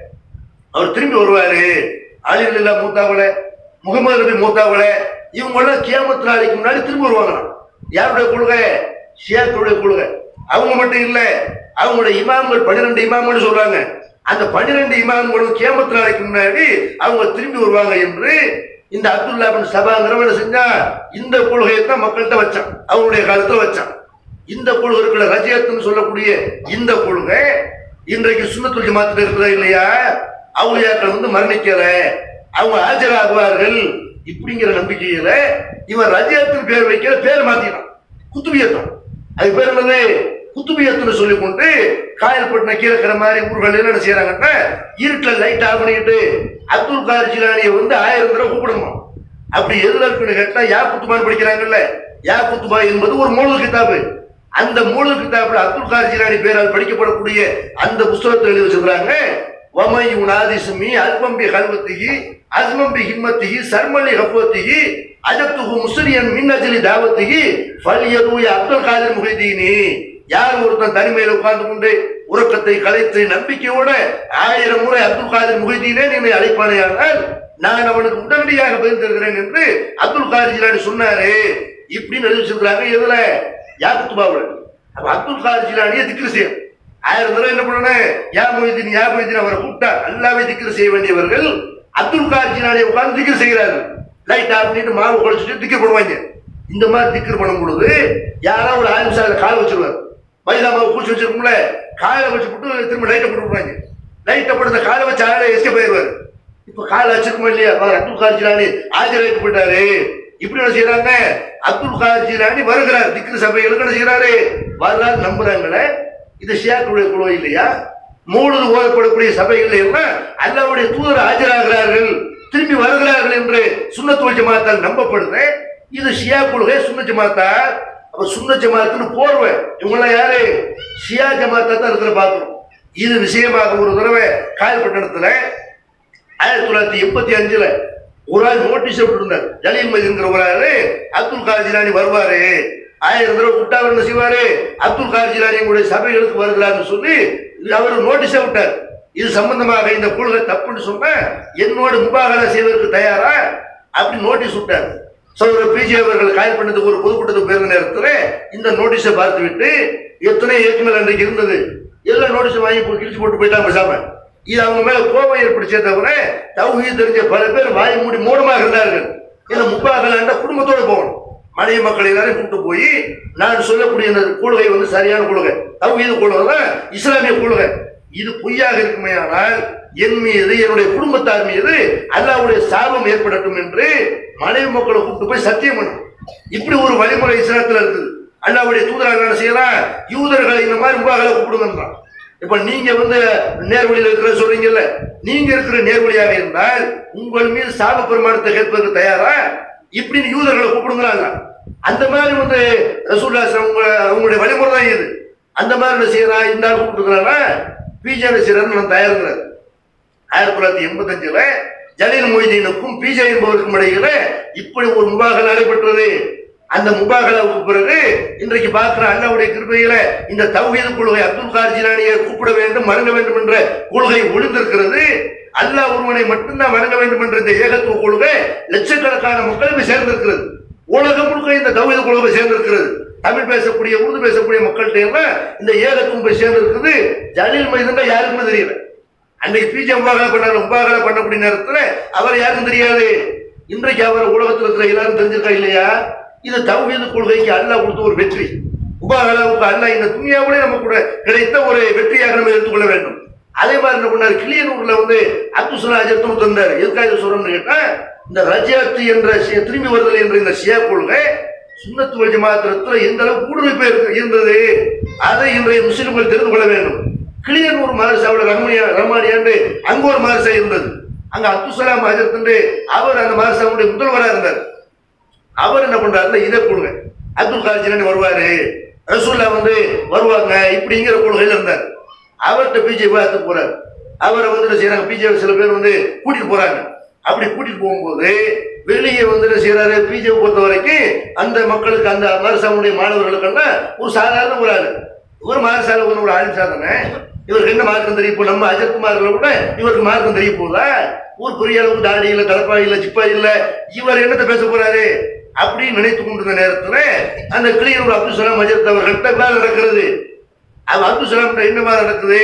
அவர் திரும்பி வருவாரு அலிலில்லா மூத்தாவல முகமது நபி மூத்தாவல இவங்க எல்லாம் கியாமத்து நாளைக்கு முன்னாடி திரும்பி வருவாங்களாம் யாருடைய கொள்கை ஷியாக்களுடைய கொள்கை அவங்க மட்டும் இல்ல அவங்களுடைய இமாம்கள் பன்னிரெண்டு இமாம்கள் சொல்றாங்க அந்த பன்னிரெண்டு இமாம்களும் கியாமத்து நாளைக்கு முன்னாடி அவங்க திரும்பி வருவாங்க என்று இந்த அப்துல்லா பின் சபாங்கிறவன் என்ன செஞ்சா இந்த கொள்கையை தான் மக்கள்கிட்ட வச்சான் அவங்களுடைய காலத்துல வச்சான் இந்த கொள்கை இருக்கிற ரஜியத்துன்னு சொல்லக்கூடிய இந்த கொள்கை இன்றைக்கு சுண்ணத்துல் ஜமாத்துல இருக்கிறதா இல்லையா அவுளியாக்கள் வந்து மரணிக்கல அவங்க ஆஜராகுவார்கள் இப்படிங்கிற நம்பிக்கையில இவன் ரஜியத்தின் பேர் வைக்கிற பேர் மாத்தினான் குத்துபியத்தம் அது பேர் என்னது குத்துபியத்துன்னு சொல்லி கொண்டு காயல்பட்டின கீழக்கிற மாதிரி ஊர்கள் என்ன செய்யறாங்கன்னா இருட்டில் லைட் ஆஃப் பண்ணிட்டு அப்துல் கார் ஜிலானியை வந்து ஆயிரம் தடவை கூப்பிடணும் அப்படி எதுல இருக்குன்னு கேட்டா யா குத்துபான் படிக்கிறாங்கல்ல யா குத்துபா என்பது ஒரு மூலல் கிதாபு அந்த மூலல் கிதாபுல அப்துல் கார் ஜிலானி பேரால் படிக்கப்படக்கூடிய அந்த புஸ்தகத்தில் எழுதி வச்சிருக்காங்க வமை உனாதிசுமி அல்பம்பி கல்வத்திகி அஸ்மம்பி ஹிம்மத்திகி சர்மலி ஹப்வத்திகி அஜப்துகு முஸ்லியன் மின்னஜலி தாவத்திகி ஃபல்யதூய அப்துல் காதர் முஹிதீனி யார் ஒருத்தன் தனிமையில உட்கார்ந்து கொண்டு உறக்கத்தை கலைத்து நம்பிக்கையோட ஆயிரம் முறை அப்துல் காதர் முஹிதீனே நீ அழைப்பானேயானால் நான் அவனுக்கு உடனடியாக பதில் தருகிறேன் என்று அப்துல் காதர் ஜிலானி சொன்னாரு இப்படின்னு எழுதி வச்சிருக்கிறாங்க எதுல யாக்குத்துபாவில் அப்ப அப்துல் காதர் ஜிலானியை திக்ரு செய்யும் ஆயிரம் தடவை என்ன பண்ணணும் யா மொய்தீன் யா மொய்தீன் அவரை கூப்பிட்டா அல்லாவே திக்ரு செய்ய வேண்டியவர்கள் அப்துல் காதர் ஜிலானியை உட்கார்ந்து திக்ரு செய்கிறார்கள் லைட் ஆஃப் பண்ணிட்டு மாவு குழைச்சிட்டு திக்கர் பண்ணுவாங்க இந்த மாதிரி திக்கர் பண்ணும் பொழுது யாராவது ஒரு ஆயிரம் சாலை காலை வச்சிருவார் மைதா மாவு பூச்சி வச்சிருக்கும்ல காலை வச்சு போட்டு திரும்ப லைட்டை போட்டு விடுவாங்க லைட்டை போட்டு இந்த காலை வச்சு ஆளை எஸ்கே போயிடுவார் இப்ப காலை வச்சிருக்கோம் இல்லையா அவர் அப்துல் காதர் ஜிலானி ஆஜராயிட்டு போயிட்டாரு இப்படி என்ன செய்யறாங்க அப்துல் காதர் ஜிலானி வருகிறார் திக்ரு சபைகளுக்கு என்ன செய்யறாரு வர்றாரு நம்புறாங்களே இது ஷியாக்களுடைய குழு இல்லையா மூணு ஓதப்படக்கூடிய சபைகள் எல்லாம் அல்லாவுடைய தூதர் ஆஜராகிறார்கள் திரும்பி வருகிறார்கள் என்று சுண்ணத்துவ ஜமாத்தால் நம்பப்படுது இது ஷியா கொள்கை சுண்ண ஜமாத்தா அப்ப சுண்ண ஜமாத்துன்னு போர்வை இவங்கெல்லாம் யாரு ஷியா ஜமாத்தா தான் இருக்கிற பார்க்கணும் இது விஷயமாக ஒரு தடவை காயல்பட்டணத்துல ஆயிரத்தி தொள்ளாயிரத்தி எண்பத்தி அஞ்சுல ஒரு ஆள் நோட்டீஸ் விட்டுருந்தார் ஜலீல் மதிங்கிற ஒரு ஆளு அப்துல் கார் ஜிலானி வருவாரு ஆயிரம் தடவை விட்டாவர் என்ன செய்வாரு அப்துல் கார் ஜிலானி உங்களுடைய சபைகளுக்கு வருகிறார்னு சொல்லி அவர் நோட்டீஸை விட்டார் இது சம்பந்தமாக இந்த கொள்கை தப்புன்னு சொன்ன என்னோட முபாகலா செய்வதற்கு தயாரா அப்படி நோட்டீஸ் விட்டார் சோதரர் பிஜே அவர்கள் காயல் பண்ணதுக்கு ஒரு பொதுக்கூட்டத்துக்கு போயிருந்த நேரத்தில் இந்த நோட்டீஸை பார்த்து விட்டு எத்தனை இயக்குனர் அன்றைக்கு இருந்தது எல்லா நோட்டீஸும் வாங்கி போய் கிழிச்சு போட்டு போயிட்டாங்க பேசாம இது அவங்க மேல கோபம் ஏற்படுச்சே தவிர தௌஹீத் தெரிஞ்ச பல பேர் வாய் மூடி மூடமாக இருந்தார்கள் இந்த முப்பாகலாண்ட குடும்பத்தோட போகணும் மனைவி மக்கள் எல்லாரையும் கூப்பிட்டு போய் நான் சொல்லக்கூடிய இந்த கொள்கை வந்து சரியான கொள்கை தௌஹீத் கொள்கை தான் இஸ்லாமிய கொள்கை இது பொய்யாக இருக்குமே ஆனால் என் மீது என்னுடைய குடும்பத்தார் மீது அல்லாவுடைய சாபம் ஏற்படட்டும் என்று மனைவி மக்களை கூப்பிட்டு போய் சத்தியம் பண்ணு இப்படி ஒரு வழிமுறை இஸ்லாத்துல இருக்குது அல்லாவுடைய தூதராக என்ன செய்யறான் யூதர்களை இந்த மாதிரி முபாகலை கூப்பிடுங்கன்றான் இப்ப நீங்க வந்து நேர்வழியில் இருக்கிற சொல்றீங்கல்ல நீங்க இருக்கிற நேர்வழியாக இருந்தால் உங்கள் மீது சாப பெருமானத்தை கேட்பதற்கு தயாரா இப்படின்னு யூதர்களை கூப்பிடுங்கிறாங்க அந்த மாதிரி வந்து ரசூல்லா அவங்க அவங்களுடைய வழிமுறை தான் இது அந்த மாதிரி என்ன செய்யறான் இந்த ஆள் கூப்பிட்டுக்கிறானா பிஜே செய்யறான்னு நான் தயாருங்கிறார் ஆயிரத்தி தொள்ளாயிரத்தி எண்பத்தஞ்சுல ஜலீல் மொய்தீனுக்கும் பிஜே என்பவருக்கும் இடையில இப்படி ஒரு முபாகல் நடைபெற்றது அந்த முபாகலாவுக்கு பிறகு இன்றைக்கு பார்க்கிற அல்லாவுடைய கிருபையில இந்த தௌஹீது கொள்கை அப்துல் கார் ஜிலானியை கூப்பிட வேண்டும் வணங்க வேண்டும் என்ற கொள்கை ஒளிந்திருக்கிறது அல்லாஹ் ஒருவனை மட்டும்தான் வணங்க வேண்டும் என்ற இந்த ஏகத்துவ கொள்கை லட்சக்கணக்கான மக்களுக்கு சேர்ந்திருக்கிறது உலகம் முழுக்க இந்த தௌஹீது கொள்கை சேர்ந்திருக்கிறது தமிழ் பேசக்கூடிய உருது பேசக்கூடிய மக்கள்கிட்ட எல்லாம் இந்த ஏகத்துவம் போய் சேர்ந்திருக்குது ஜலீல் மைதன் யாருக்குமே தெரியல அன்னைக்கு பிஜே உபாகலை பண்ணாரு உபாகலை பண்ணக்கூடிய நேரத்துல அவர் யாருக்கும் தெரியாது இன்றைக்கு அவர் உலகத்தில் இருக்கிற எல்லாரும் தெரிஞ்சிருக்கா இல்லையா இது தௌஹீது கொள்கைக்கு அல்லாஹ் கொடுத்த ஒரு வெற்றி உபாகலாவுக்கு அல்லாஹ் இந்த துணியாவோட நம்ம கூட கிடைத்த ஒரு வெற்றியாக நம்ம எடுத்துக்கொள்ள வேண்டும் அதே மாதிரி என்ன பண்ணார் கிளியனூர்ல வந்து அப்துல் அஜத்தும் தந்தார் எதுக்காக இதை சொல்றோம்னு கேட்டா இந்த ரஜாத்து என்ற ஷியா- திரும்பி வருதல் என்ற இந்த ஷியா கொள்கை சுன்னத்து வல் ஜமாத்திரத்துல எந்த அளவுக்கு ஊடுருவிப்பு இருக்கு- இருந்தது அதை இன்றைய முஸ்லிம்கள் தெரிந்து கொள்ள வேண்டும் கிளியனூர் மதரசாவோட ரஹ்மனியா ரஹ்மானியாண்டு அங்க ஒரு மதரசா இருந்தது அங்க அப்துல் ஹஜரத் அவர் அந்த மதரசாவுடைய முதல்வராக இருந்தார் அவர் என்ன பண்றாருன்னா இதை கொடுங்க அப்துல் காஜிலானி வருவாரு ரசூல்லா வந்து வருவாங்க இப்படிங்கிற கொள்கையில இருந்தார் அவர்கிட்ட பிஜே பார்த்து போறாரு அவரை வந்து என்ன செய்யறாங்க பிஜே சில பேர் வந்து கூட்டிட்டு போறாங்க அப்படி கூட்டிட்டு போகும்போது வெளியே வந்து என்ன செய்யறாரு பிஜே பொறுத்த வரைக்கும் அந்த மக்களுக்கு அந்த மதரசாவுடைய மாணவர்களுக்கெல்லாம் ஒரு சாதாரண ஒரு ஆளு இவர் மதரசால ஒரு ஒரு ஆளும் சாதனை இவருக்கு என்ன மார்க்கம் தெரிய போகுது நம்ம அஜத் குமார்களை விட இவருக்கு மார்க்கம் தெரிய போதா ஊர் பெரிய அளவுக்கு தாடி இல்ல தலப்பா இல்ல சிப்பா இல்ல இவர் என்னத்தை பேச போறாரு அப்படி நினைத்து கொண்டிருந்த நேரத்துல அந்த கிளியனூர் அப்துல் சலாம் அஜத் அவர்கள்ட்ட வேலை நடக்கிறது அது அப்துல் சலாம் என்ன வேலை நடக்குது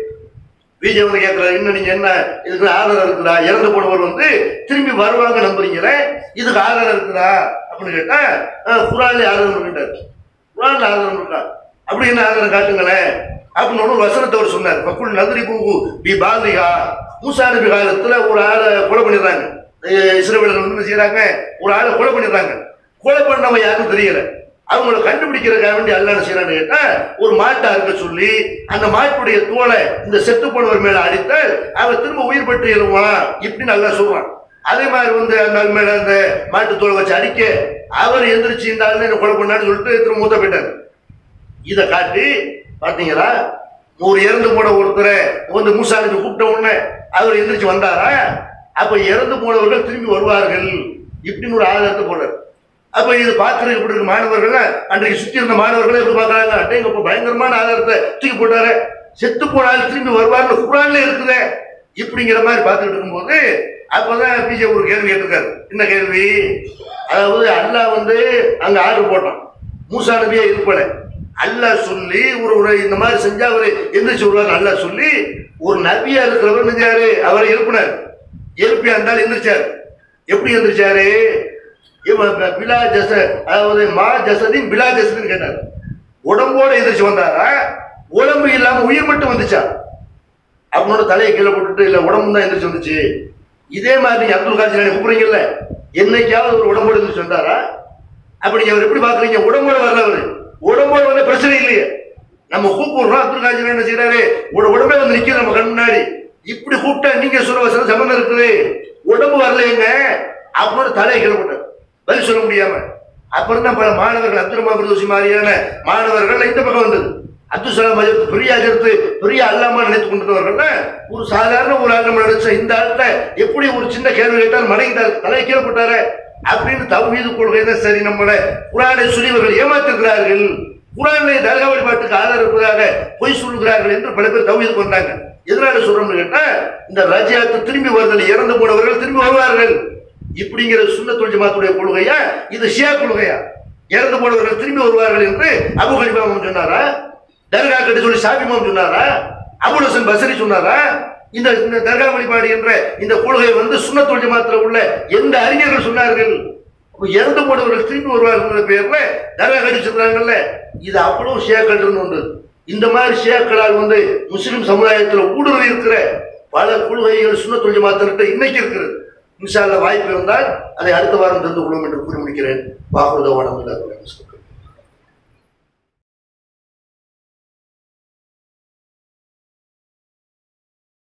விஜய் வந்து கேட்கிறாரு இன்னும் நீங்க என்ன இதுக்கு ஆதாரம் இருக்குதா இறந்து போனவர் வந்து திரும்பி வருவாங்க நம்புறீங்களே இதுக்கு ஆதாரம் இருக்குதா அப்படின்னு கேட்டா "ஆ, குரான்ல ஆதாரம் இருக்குன்றாரு குரான்ல ஆதாரம் இருக்கா அப்படி என்ன ஆதாரம் காட்டுங்களேன் அப்படின்னு ஒரு வசனத்தை அவர் சொன்னார் பக்குள் நகரி பூகு பி பாலிகா மூசா நபி காலத்துல ஒரு ஆளை கொலை பண்ணிடுறாங்க அஹ் இஸ்ரவேலர்கள் வந்து என்ன செய்யறாங்க ஒரு ஆளை கொலை பண்ணிடுறாங்க கொலை பண்ணவன் யாருக்கும் தெரியல அவங்கள கண்டுபிடிக்கிறதுக்காக வேண்டி அல்ல என்ன செய்யறான்னு கேட்டா ஒரு மாட்டை அறுக்க சொல்லி அந்த மாட்டுடைய தோலை இந்த செத்து போனவர் மேல அடித்தால் அவன் திரும்ப உயிர் பெற்று எழுவான் இப்படி நல்லா சொல்றான் அதே மாதிரி வந்து அந்த ஆள் மேல அந்த மாட்டு தோலை வச்சு அடிக்க அவர் எந்திரிச்சு இந்த ஆள் என்ன கொலை பண்ணான்னு சொல்லிட்டு திரும்ப மூத்த போயிட்டார் இதை காட்டி பாத்தீங்களா ஒரு இறந்து போன ஒருத்தரை வந்து மூசானுக்கு கூப்பிட்ட உடனே அவர் எந்திரிச்சு வந்தாரா அப்ப இறந்து போனவர்கள் திரும்பி வருவார்கள் இப்படின்னு ஒரு ஆதாரத்தை போடுறாரு அப்ப இது பார்க்கறது எப்படி இருக்கு மாணவர்கள் அன்றைக்கு சுத்தி இருந்த மாணவர்களே எப்படி பார்க்கறாங்க அட்டைங்க இப்ப பயங்கரமான ஆதாரத்தை தூக்கி போட்டாரு செத்து போனால் திரும்பி வருவார்னு குரான்ல இருக்குதே இப்படிங்கிற மாதிரி பார்த்துட்டு இருக்கும்போது அப்பதான் பிஜே ஒரு கேள்வி கேட்டிருக்காரு என்ன கேள்வி அதாவது அல்லாஹ் வந்து அங்க ஆர்டர் போட்டான் மூசா நபியே இருப்பல அல்லாஹ் சொல்லி ஒரு ஒரு இந்த மாதிரி செஞ்சா அவரு எந்திரிச்சு வருவார் அல்லாஹ் சொல்லி ஒரு நபியா இருக்கிறவர் நெஞ்சாரு அவரை எழுப்பினார் எழுப்பி அந்த எந்திரிச்சார் எப்படி எந்திரிச்சாரு இவன் ப- பிலா ஜச அதாவது மா ஜசதின் பிலா ஜசதின் கேட்டார் உடம்போட எந்திரிச்சு வந்தாரா உடம்பு இல்லாம உயிர் மட்டும் வந்துச்சா அவனோட தலையை கீழே போட்டுட்டு இல்ல உடம்பு தான் எந்திரிச்சு வந்துச்சு இதே மாதிரி நீங்க அப்துல் காஜி கூப்பிடுறீங்கல்ல என்னைக்காவது ஒரு உடம்போட எந்திரிச்சு வந்தாரா அப்ப நீங்க அவர் எப்படி பாக்குறீங்க உடம்போட வரல அவரு உடம்போட வந்த பிரச்சனை இல்லையே நம்ம கூப்பிடுறோம் அப்துல் காஜி என்ன செய்யறாரு ஒரு உடம்பே வந்து நிக்குது நம்ம கண் முன்னாடி இப்படி கூப்பிட்டா நீங்க சொல்ல வசனம் சம்பந்தம் இருக்குது உடம்பு வரலையேங்க அவனோட தலையை கீழே போட்டார் பதில் சொல்ல முடியாம அப்புறம் தான் பல மாணவர்கள் அப்துல் பிரதோஷி மாதிரியான மாணவர்கள் இந்த பக்கம் வந்தது அப்துல் சலாம் அஜர்த்து பெரிய அஜர்த்து பெரிய அல்லாம நினைத்து கொண்டிருந்தவர்கள் ஒரு சாதாரண ஒரு ஆள் நம்ம நினைச்ச இந்த ஆள்கிட்ட எப்படி ஒரு சின்ன கேள்வி கேட்டால் மடங்கிட்டார் தலை கீழப்பட்டாரு அப்படின்னு தௌஹீது கொள்கை தான் சரி நம்மளை குரானை சொல்லி இவர்கள் ஏமாத்துகிறார்கள் குரானை தர்கா வழிபாட்டுக்கு ஆதரவு இருப்பதாக பொய் சொல்லுகிறார்கள் என்று பல பேர் தௌஹீது வந்தாங்க எதனால சொல்றோம்னு கேட்டா இந்த ரஜியாத்து திரும்பி வருதல் இறந்து போனவர்கள் திரும்பி வருவார்கள் இப்படிங்கிற சுண்ணத்துல் ஜமாத்துடைய கொள்கையா இது ஷியா கொள்கையா இறந்து போனவர்கள் திரும்பி வருவார்கள் என்று அபு ஹனிஃபா இமாம் சொன்னாரா தர்கா கட்டி சொல்லி ஷாஃபி இமாம் சொன்னாரா அபுல் ஹசன் பசரி சொன்னாரா இந்த இந்த தர்கா வழிபாடு என்ற இந்த கொள்கை வந்து சுண்ணத்துல் ஜமாத்துல உள்ள எந்த அறிஞர்கள் சொன்னார்கள் அப்ப இறந்து போனவர்கள் திரும்பி வருவார்கள் பேர்ல தர்கா கட்டி சொல்றாங்கல்ல இது அவ்வளவு ஷியாக்கள் இருந்து வந்தது இந்த மாதிரி ஷியாக்களால் வந்து முஸ்லிம் சமுதாயத்தில் ஊடுருவி இருக்கிற பல கொள்கைகள் சுண்ணத்துல் ஜமாத்திட்ட இன்னைக்கு இருக்கிறது இன்ஷா அல்லாஹ் வாய்ப்பு இருந்தால் அதை அடுத்த வாரம் தெரிந்து கொள்வோம் என்று கூறி முடிக்கிறேன் வாக்குறுதவானம்